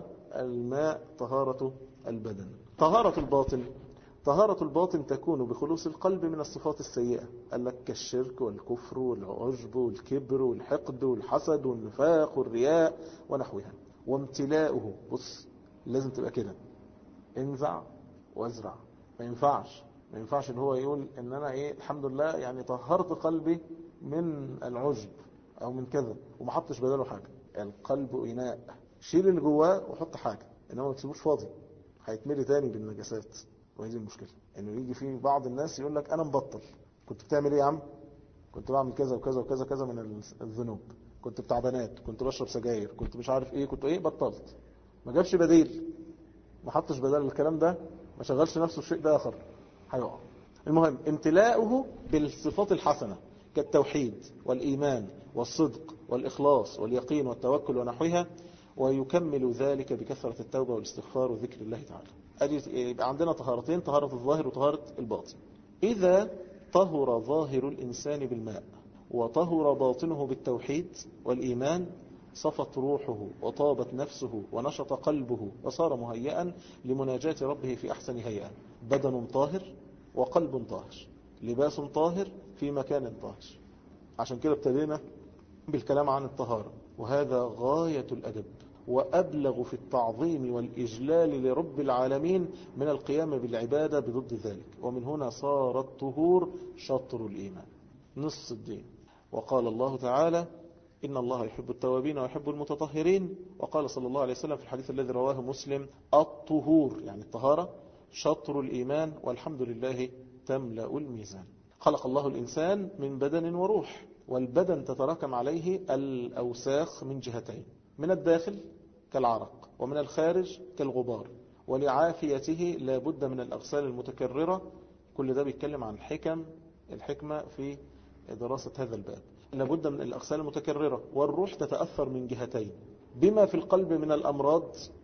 والماء طهارة البدن طهارة الباطن طهارة الباطن تكون بخلوص القلب من الصفات السيئة قال لك كالشرك والكفر والعجب والكبر والحقد والحسد والنفاق والرياء ونحوها وامتلاؤه بص لازم تبقى كده انزع وازرع ما ينفعش ما ينفعش ان هو يقول ان انا ايه الحمد لله يعني طهرت قلبي من العجب او من كذا وما حطش بداله حاجة القلب اناء شيل اللي جواه وحط حاجة انما ما تسيبوش فاضي هيتملي تاني بالنجاسات وهذه المشكلة انه يجي في بعض الناس يقول لك انا مبطل كنت بتعمل ايه يا عم كنت بعمل كذا وكذا وكذا كذا من الذنوب كنت بتاع بنات كنت بشرب سجاير كنت مش عارف ايه كنت ايه بطلت ما جابش بديل ما حطش بدل الكلام ده ما شغلش نفسه في شيء ده اخر هيقع المهم امتلاؤه بالصفات الحسنة كالتوحيد والإيمان والصدق والإخلاص واليقين والتوكل ونحوها ويكمل ذلك بكثرة التوبة والاستغفار وذكر الله تعالى أدي يبقى عندنا طهارتين طهارة الظاهر وطهارة الباطن إذا طهر ظاهر الإنسان بالماء وطهر باطنه بالتوحيد والإيمان صفت روحه وطابت نفسه ونشط قلبه وصار مهيئا لمناجاة ربه في أحسن هيئة بدن طاهر وقلب طاهر لباس طاهر في مكان طاهر عشان كده ابتدينا بالكلام عن الطهارة وهذا غاية الأدب وأبلغ في التعظيم والإجلال لرب العالمين من القيام بالعبادة بضد ذلك ومن هنا صار الطهور شطر الإيمان نص الدين وقال الله تعالى إن الله يحب التوابين ويحب المتطهرين وقال صلى الله عليه وسلم في الحديث الذي رواه مسلم الطهور يعني الطهارة شطر الإيمان والحمد لله تملأ الميزان خلق الله الإنسان من بدن وروح والبدن تتراكم عليه الأوساخ من جهتين من الداخل كالعرق ومن الخارج كالغبار ولعافيته لا بد من الأغسال المتكررة كل ده بيتكلم عن حكم الحكمة في دراسة هذا الباب لابد من الأغسال المتكررة والروح تتأثر من جهتين بما في القلب من الأمراض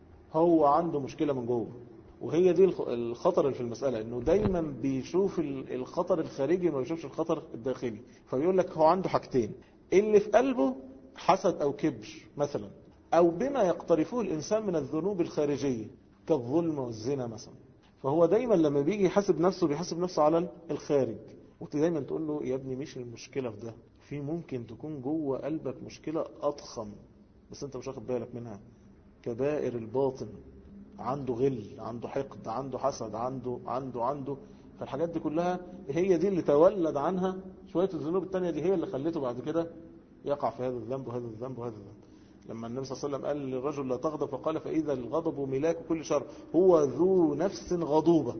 هو عنده مشكلة من جوه وهي دي الخطر اللي في المسألة انه دايما بيشوف الخطر الخارجي ما بيشوفش الخطر الداخلي فبيقول لك هو عنده حاجتين اللي في قلبه حسد او كبر مثلا او بما يقترفه الانسان من الذنوب الخارجية كالظلم والزنا مثلا فهو دايما لما بيجي يحاسب نفسه بيحاسب نفسه على الخارج وانت دايما تقول له يا ابني مش المشكلة في ده في ممكن تكون جوه قلبك مشكلة اضخم بس انت مش واخد بالك منها كبائر الباطن عنده غل عنده حقد عنده حسد عنده عنده عنده فالحاجات دي كلها هي دي اللي تولد عنها شوية الذنوب التانية دي هي اللي خلته بعد كده يقع في هذا الذنب وهذا الذنب وهذا الذنب لما النبي صلى الله عليه وسلم قال للرجل لا تغضب فقال فإذا الغضب ملاك كل شر هو ذو نفس غضوبة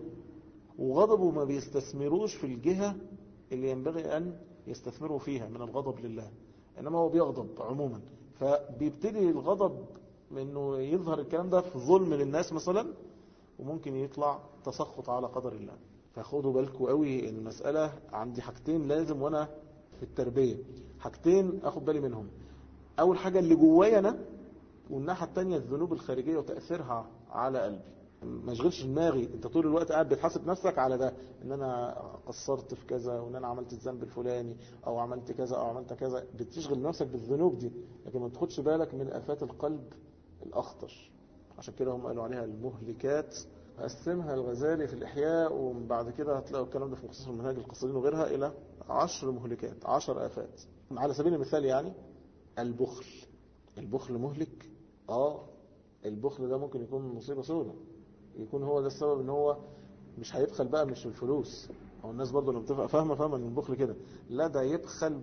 وغضبه ما بيستثمروش في الجهة اللي ينبغي أن يستثمروا فيها من الغضب لله إنما هو بيغضب عموما فبيبتدي الغضب انه يظهر الكلام ده في ظلم للناس مثلا وممكن يطلع تسخط على قدر الله فخدوا بالكم قوي المسألة عندي حاجتين لازم وانا في التربية حاجتين اخد بالي منهم اول حاجة اللي جوايا انا والناحية التانية الذنوب الخارجية وتأثيرها على قلبي ما اشغلش دماغي انت طول الوقت قاعد بتحاسب نفسك على ده ان انا قصرت في كذا وان انا عملت الذنب الفلاني او عملت كذا او عملت كذا بتشغل نفسك بالذنوب دي لكن ما تاخدش بالك من افات القلب الأخطر عشان كده هم قالوا عليها المهلكات قسمها الغزالي في الإحياء وبعد كده هتلاقوا الكلام ده في مخصص المنهاج القصيرين وغيرها إلى عشر مهلكات عشر آفات على سبيل المثال يعني البخل البخل مهلك آه البخل ده ممكن يكون مصيبة سوداء يكون هو ده السبب ان هو مش هيبخل بقى مش الفلوس او الناس برضه لما بتبقى فاهمه فاهمه ان البخل كده لا ده يبخل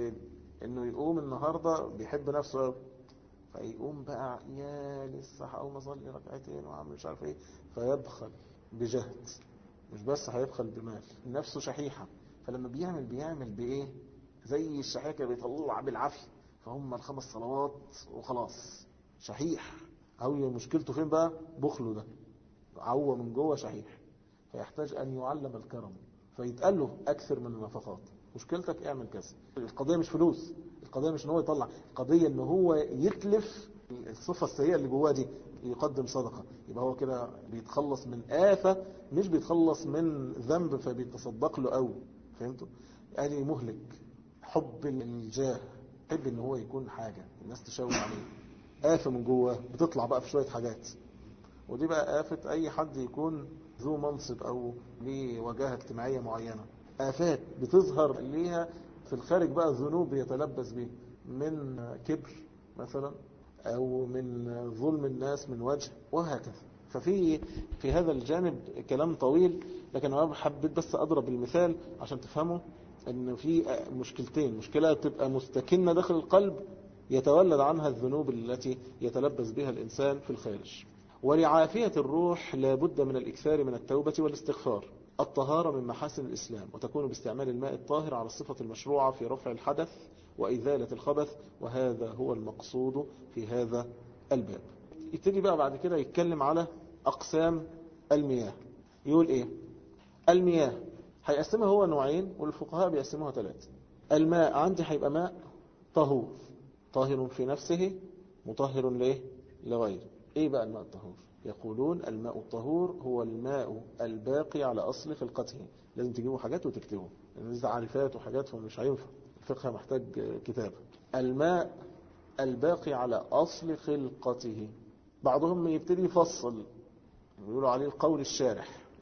بانه يقوم النهارده بيحب نفسه فيقوم بقى يا لسه هقوم اصلي ركعتين واعمل مش عارف ايه فيبخل بجهد مش بس هيبخل بمال نفسه شحيحه فلما بيعمل بيعمل بايه زي الشحيحه بيطلع بالعافيه فهم الخمس صلوات وخلاص شحيح او مشكلته فين بقى بخله ده عوه من جوه شحيح فيحتاج ان يعلم الكرم فيتقال له اكثر من النفقات مشكلتك اعمل كذا القضيه مش فلوس القضية مش ان هو يطلع القضية ان هو يتلف الصفة السيئة اللي جواه دي يقدم صدقة يبقى هو كده بيتخلص من آفة مش بيتخلص من ذنب فبيتصدق له قوي فهمتوا يعني مهلك حب الجاه حب ان هو يكون حاجة الناس تشاور عليه آفة من جواه بتطلع بقى في شوية حاجات ودي بقى آفة أي حد يكون ذو منصب أو ليه وجاهة اجتماعية معينة آفات بتظهر ليها في الخارج بقى ذنوب يتلبس به من كبر مثلا أو من ظلم الناس من وجه وهكذا ففي في هذا الجانب كلام طويل لكن أنا حبيت بس أضرب المثال عشان تفهموا أن في مشكلتين مشكلة تبقى مستكنة داخل القلب يتولد عنها الذنوب التي يتلبس بها الإنسان في الخارج ولعافية الروح لابد من الإكثار من التوبة والاستغفار الطهارة من محاسن الإسلام وتكون باستعمال الماء الطاهر على الصفة المشروعة في رفع الحدث وإزالة الخبث وهذا هو المقصود في هذا الباب يبتدي بقى بعد كده يتكلم على أقسام المياه يقول إيه المياه هيقسمها هو نوعين والفقهاء بيقسموها ثلاثة الماء عندي هيبقى ماء طهور طاهر في نفسه مطهر ليه لغيره ايه بقى الماء الطهور يقولون الماء الطهور هو الماء الباقي على أصل خلقته لازم تجيبوا حاجات وتكتبوا لأن دي تعريفات وحاجات فمش هينفع الفقه محتاج كتابة الماء الباقي على أصل خلقته بعضهم يبتدي يفصل يقولوا عليه القول الشارح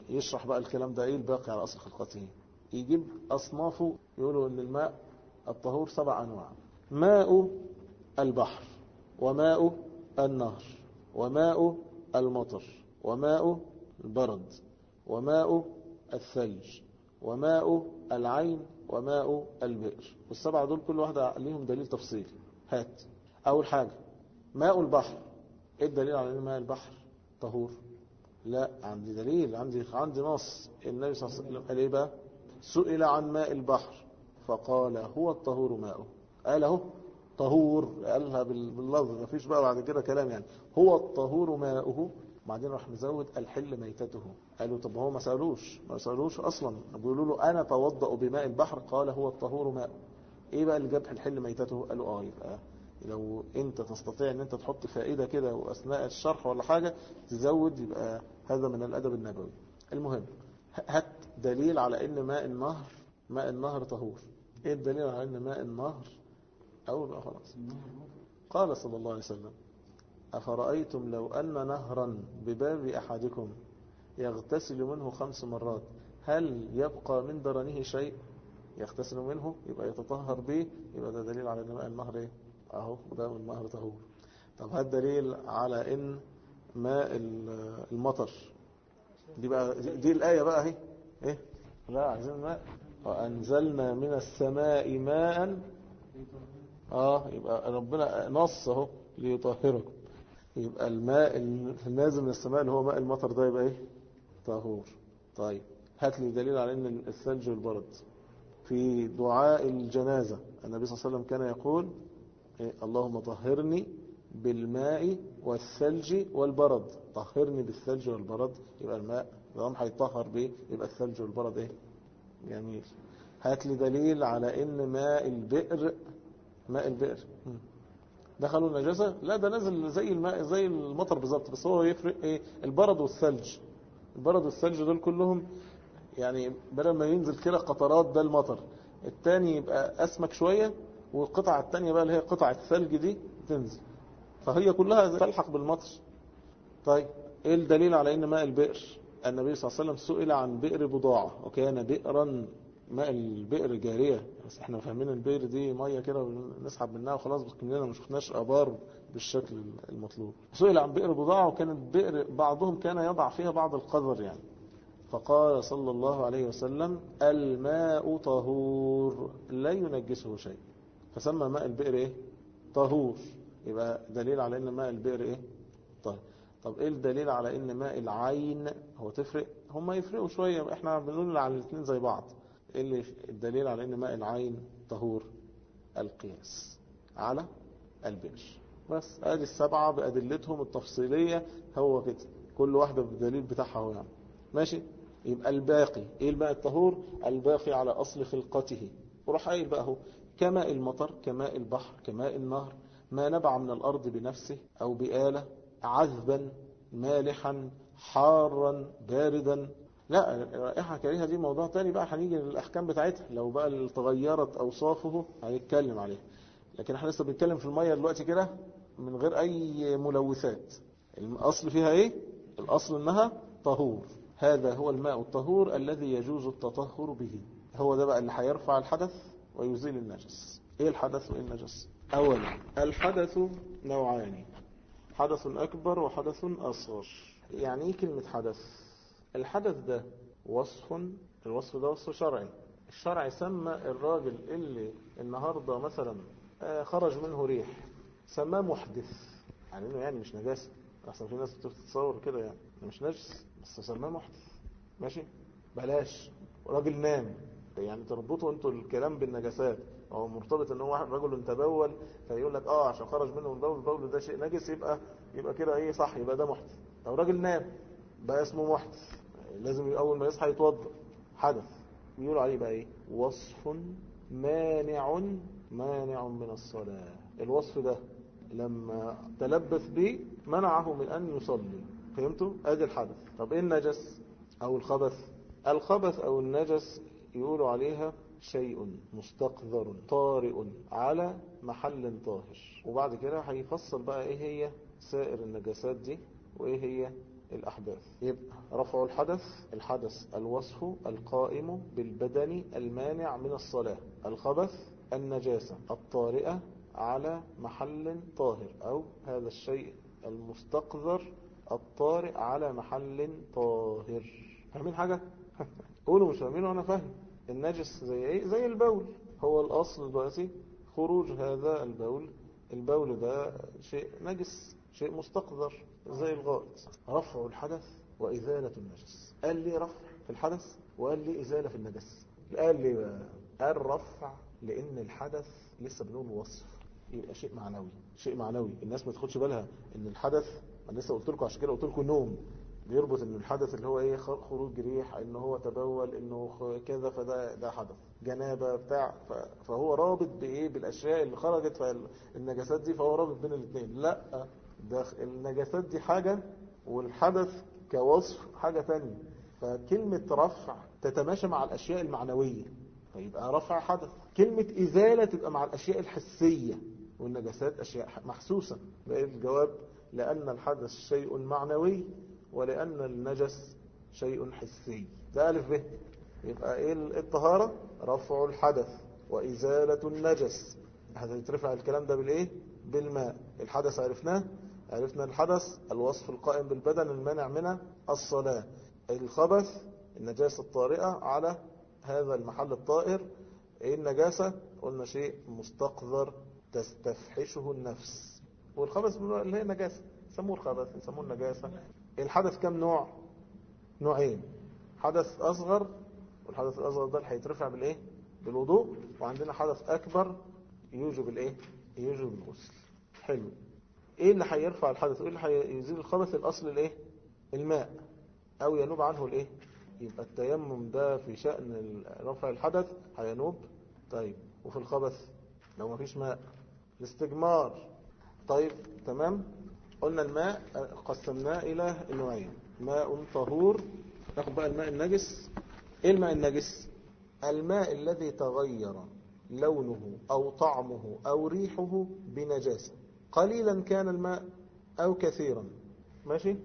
يشرح بقى الكلام ده ايه الباقي على اصل خلقته يجيب اصنافه يقولوا ان الماء الطهور سبع انواع ماء البحر وماء النهر وماء المطر وماء البرد وماء الثلج وماء العين وماء البئر والسبعة دول كل واحدة ليهم دليل تفصيلي هات أول حاجة ماء البحر ايه الدليل على ان ماء البحر طهور لا عندي دليل عندي عندي نص النبي صلى الله عليه وسلم قال ايه بقى سئل عن ماء البحر فقال هو الطهور ماؤه قال اهو طهور قالها باللفظ ما فيش بقى بعد كده كلام يعني هو الطهور ماؤه بعدين راح مزود الحل ميتته قالوا طب هو ما سألوش ما سألوش أصلا بيقولوا له أنا توضأ بماء البحر قال هو الطهور ماء إيه بقى اللي جاب الحل ميتته قالوا آه يبقى لو أنت تستطيع أن أنت تحط فائدة كده وأثناء الشرح ولا حاجة تزود يبقى هذا من الأدب النبوي المهم هات دليل على أن ماء النهر ماء النهر طهور إيه الدليل على أن ماء النهر أول بقى خلاص قال صلى الله عليه وسلم أفرأيتم لو أن نهرا بباب أحدكم يغتسل منه خمس مرات هل يبقى من درنه شيء يغتسل منه يبقى يتطهر به يبقى ده دليل على ان ماء النهر ايه اهو ده من النهر طهور طب هذا دليل على ان ماء المطر دي بقى دي الآية بقى اهي ايه لا عايزين ماء وأنزلنا من السماء ماء اه يبقى ربنا نص اهو ليطهركم يبقى الماء النازل من السماء اللي هو ماء المطر ده يبقى ايه طهور طيب هات لي دليل على ان الثلج والبرد في دعاء الجنازة النبي صلى الله عليه وسلم كان يقول إيه اللهم طهرني بالماء والثلج والبرد طهرني بالثلج والبرد يبقى الماء لما هيطهر بيه يبقى الثلج والبرد ايه جميل هات لي دليل على ان ماء البئر ماء البئر دخلوا النجاسة لا ده نزل زي الماء زي المطر بالظبط بس هو يفرق ايه البرد والثلج البرد والثلج دول كلهم يعني بدل ما ينزل كده قطرات ده المطر التاني يبقى اسمك شوية والقطعة التانية بقى اللي هي قطعة الثلج دي تنزل فهي كلها تلحق بالمطر طيب ايه الدليل على ان ماء البئر النبي صلى الله عليه وسلم سئل عن بئر بضاعة وكان بئرا ماء البئر جارية بس احنا فاهمين البئر دي مية كده ونسحب منها وخلاص بس كلنا ما شفناش ابار بالشكل المطلوب سئل عن بئر بضاعة وكانت بئر بعضهم كان يضع فيها بعض القذر يعني فقال صلى الله عليه وسلم الماء طهور لا ينجسه شيء فسمى ماء البئر ايه طهور يبقى دليل على ان ماء البئر ايه طيب طب ايه الدليل على ان ماء العين هو تفرق هم يفرقوا شوية احنا بنقول على الاثنين زي بعض ايه اللي الدليل على ان ماء العين طهور القياس على البئر بس ادي السبعة بأدلتهم التفصيلية هو كده كل واحدة بالدليل بتاعها هو يعني ماشي يبقى الباقي ايه الماء الطهور الباقي على اصل خلقته وراح قايل بقى هو كماء المطر كماء البحر كماء النهر ما نبع من الارض بنفسه او بآلة عذبا مالحا حارا باردا لا الرائحة كريهة دي موضوع تاني بقى هنيجي للأحكام بتاعتها لو بقى تغيرت أوصافه هنتكلم عليها لكن احنا لسه بنتكلم في المية دلوقتي كده من غير أي ملوثات الأصل فيها إيه؟ الأصل إنها طهور هذا هو الماء الطهور الذي يجوز التطهر به هو ده بقى اللي هيرفع الحدث ويزيل النجس إيه الحدث وإيه النجس؟ أولا الحدث نوعان حدث أكبر وحدث أصغر يعني إيه كلمة حدث؟ الحدث ده وصف الوصف ده وصف شرعي الشرع سمى الراجل اللي النهاردة مثلا خرج منه ريح سماه محدث يعني انه يعني مش نجاسة احسن في ناس بتتصور كده يعني مش نجس بس سماه محدث ماشي بلاش راجل نام يعني تربطوا انتوا الكلام بالنجاسات هو مرتبط ان هو واحد رجل تبول فيقول لك اه عشان خرج منه البول البول ده شيء نجس يبقى يبقى كده ايه صح يبقى ده محدث لو راجل نام بقى اسمه محدث لازم اول ما يصحى يتوضا حدث بيقولوا عليه بقى ايه وصف مانع مانع من الصلاة الوصف ده لما تلبث به منعه من أن يصلي فهمتوا؟ ادي الحدث طب ايه النجس او الخبث الخبث او النجس يقولوا عليها شيء مستقذر طارئ على محل طاهر وبعد كده هيفصل بقى ايه هي سائر النجاسات دي وايه هي الأحداث يبقى رفع الحدث الحدث الوصف القائم بالبدن المانع من الصلاة الخبث النجاسة الطارئة على محل طاهر أو هذا الشيء المستقذر الطارئ على محل طاهر فاهمين حاجة؟ قولوا مش فاهمين وأنا فاهم النجس زي ايه؟ زي البول هو الأصل دلوقتي خروج هذا البول البول ده شيء نجس شيء مستقذر زي الغائط رفع الحدث وإزالة النجس قال لي رفع في الحدث وقال لي إزالة في النجس قال لي بقى قال رفع لأن الحدث لسه بنقول وصف يبقى شيء معنوي شيء معنوي الناس ما تاخدش بالها ان الحدث انا لسه قلت لكم عشان كده قلت لكم نوم بيربط ان الحدث اللي هو ايه خروج ريح ان هو تبول انه كذا فده ده حدث جنابه بتاع فهو رابط بايه بالاشياء اللي خرجت فالنجاسات دي فهو رابط بين الاثنين لا ده النجاسات دي حاجه والحدث كوصف حاجه ثانيه فكلمه رفع تتماشى مع الاشياء المعنويه فيبقى رفع حدث كلمه ازاله تبقى مع الاشياء الحسيه والنجاسات اشياء محسوسه بقى الجواب لان الحدث شيء معنوي ولأن النجس شيء حسي ده ألف به يبقى إيه الطهارة رفع الحدث وإزالة النجس هتترفع الكلام ده بالإيه بالماء الحدث عرفناه عرفنا الحدث الوصف القائم بالبدن المانع من الصلاة الخبث النجاسة الطارئة على هذا المحل الطائر ايه النجاسة قلنا شيء مستقذر تستفحشه النفس والخبث اللي هي نجاسة يسموه الخبث يسموه النجاسة الحدث كم نوع نوعين حدث أصغر والحدث الأصغر ده هيترفع بالإيه بالوضوء وعندنا حدث أكبر يوجب الإيه يوجب الغسل حلو إيه اللي هيرفع الحدث إيه اللي هيزيل الخبث الأصل الإيه الماء أو ينوب عنه الإيه يبقى التيمم ده في شأن رفع الحدث هينوب طيب وفي الخبث لو ما فيش ماء الاستجمار طيب تمام قلنا الماء قسمناه إلى نوعين ماء طهور ناخد بقى الماء النجس إيه الماء النجس الماء الذي تغير لونه أو طعمه أو ريحه بنجاسة قليلا كان الماء أو كثيرا ماشي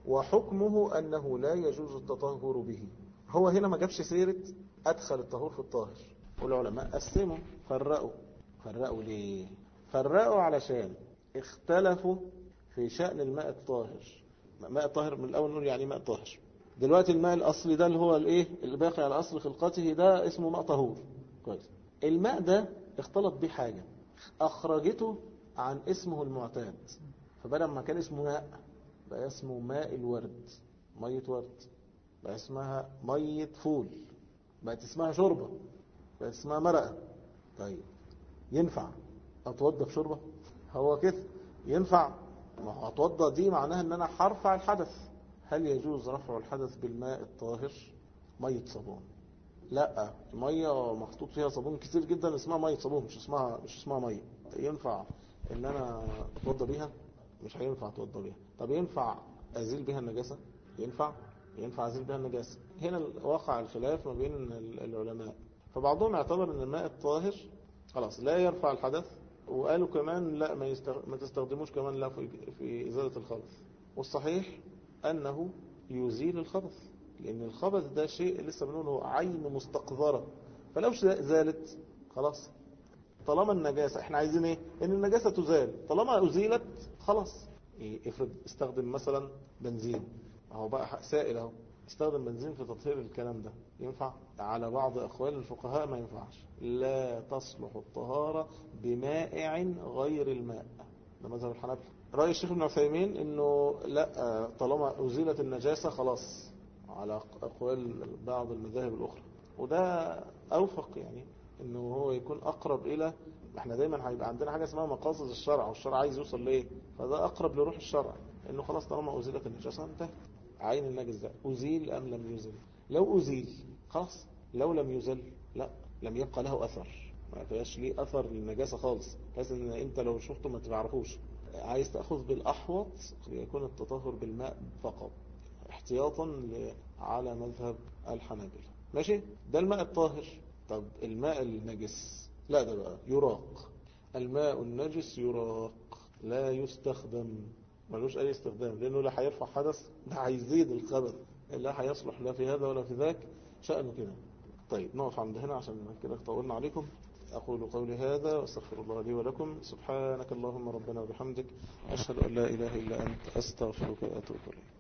وحكمه أنه لا يجوز التطهر به هو هنا ما جابش سيرة أدخل الطهور في الطاهر والعلماء قسموا فرقوا فرقوا ليه فرقوا علشان اختلفوا في شأن الماء الطاهر ماء طاهر من الأول نقول يعني ماء طاهر دلوقتي الماء الأصلي ده اللي هو الايه اللي باقي على أصل خلقته ده اسمه ماء طهور كويس الماء ده اختلط به حاجة أخرجته عن اسمه المعتاد فبدل ما كان اسمه ماء بقى اسمه ماء الورد مية ورد بقى اسمها مية فول بقت اسمها شوربة بقت اسمها مرقة طيب ينفع أتوضى بشوربة هو كده ينفع ما هو اتوضى دي معناها ان انا هرفع الحدث هل يجوز رفع الحدث بالماء الطاهر مية صابون لا مية محطوط فيها صابون كتير جدا اسمها مية صابون مش اسمها مش اسمها مية ينفع ان انا اتوضى بيها مش هينفع اتوضى بيها طب ينفع ازيل بيها النجاسة ينفع ينفع ازيل بيها النجاسة هنا وقع الخلاف ما بين العلماء فبعضهم اعتبر ان الماء الطاهر خلاص لا يرفع الحدث وقالوا كمان لا ما, يستغ... ما تستخدموش كمان لا في... في إزالة الخبث والصحيح أنه يزيل الخبث لأن الخبث ده شيء لسه بنقوله عين مستقذرة فلو زالت خلاص طالما النجاسة احنا عايزين ايه ان النجاسة تزال طالما أزيلت خلاص إيه افرض استخدم مثلا بنزين اهو بقى سائل اهو استخدم بنزين في تطهير الكلام ده ينفع على بعض أقوال الفقهاء ما ينفعش لا تصلح الطهارة بمائع غير الماء ده مذهب الحنابلة رأي الشيخ ابن عثيمين انه لا طالما أزيلت النجاسة خلاص على أقوال بعض المذاهب الأخرى وده أوفق يعني انه هو يكون أقرب إلى احنا دايما هيبقى عندنا حاجة اسمها مقاصد الشرع والشرع عايز يوصل لإيه فده أقرب لروح الشرع انه خلاص طالما أزيلت النجاسة انتهت عين النجس ده أزيل أم لم يزل لو أزيل خلاص لو لم يزل لا لم يبقى له أثر ما فيهاش ليه أثر للنجاسة خالص بحيث ان انت لو شفته ما تعرفوش عايز تأخذ بالأحوط ليكون التطهر بالماء فقط احتياطا على مذهب الحنابلة ماشي ده الماء الطاهر طب الماء النجس لا ده بقى يراق الماء النجس يراق لا يستخدم ملوش أي استخدام لأنه لا هيرفع حدث ده هيزيد الخبث لا هيصلح لا في هذا ولا في ذاك شأنه كده طيب نقف عند هنا عشان كده طولنا عليكم أقول قولي هذا واستغفر الله لي ولكم سبحانك اللهم ربنا وبحمدك أشهد أن لا إله إلا أنت أستغفرك وأتوب إليك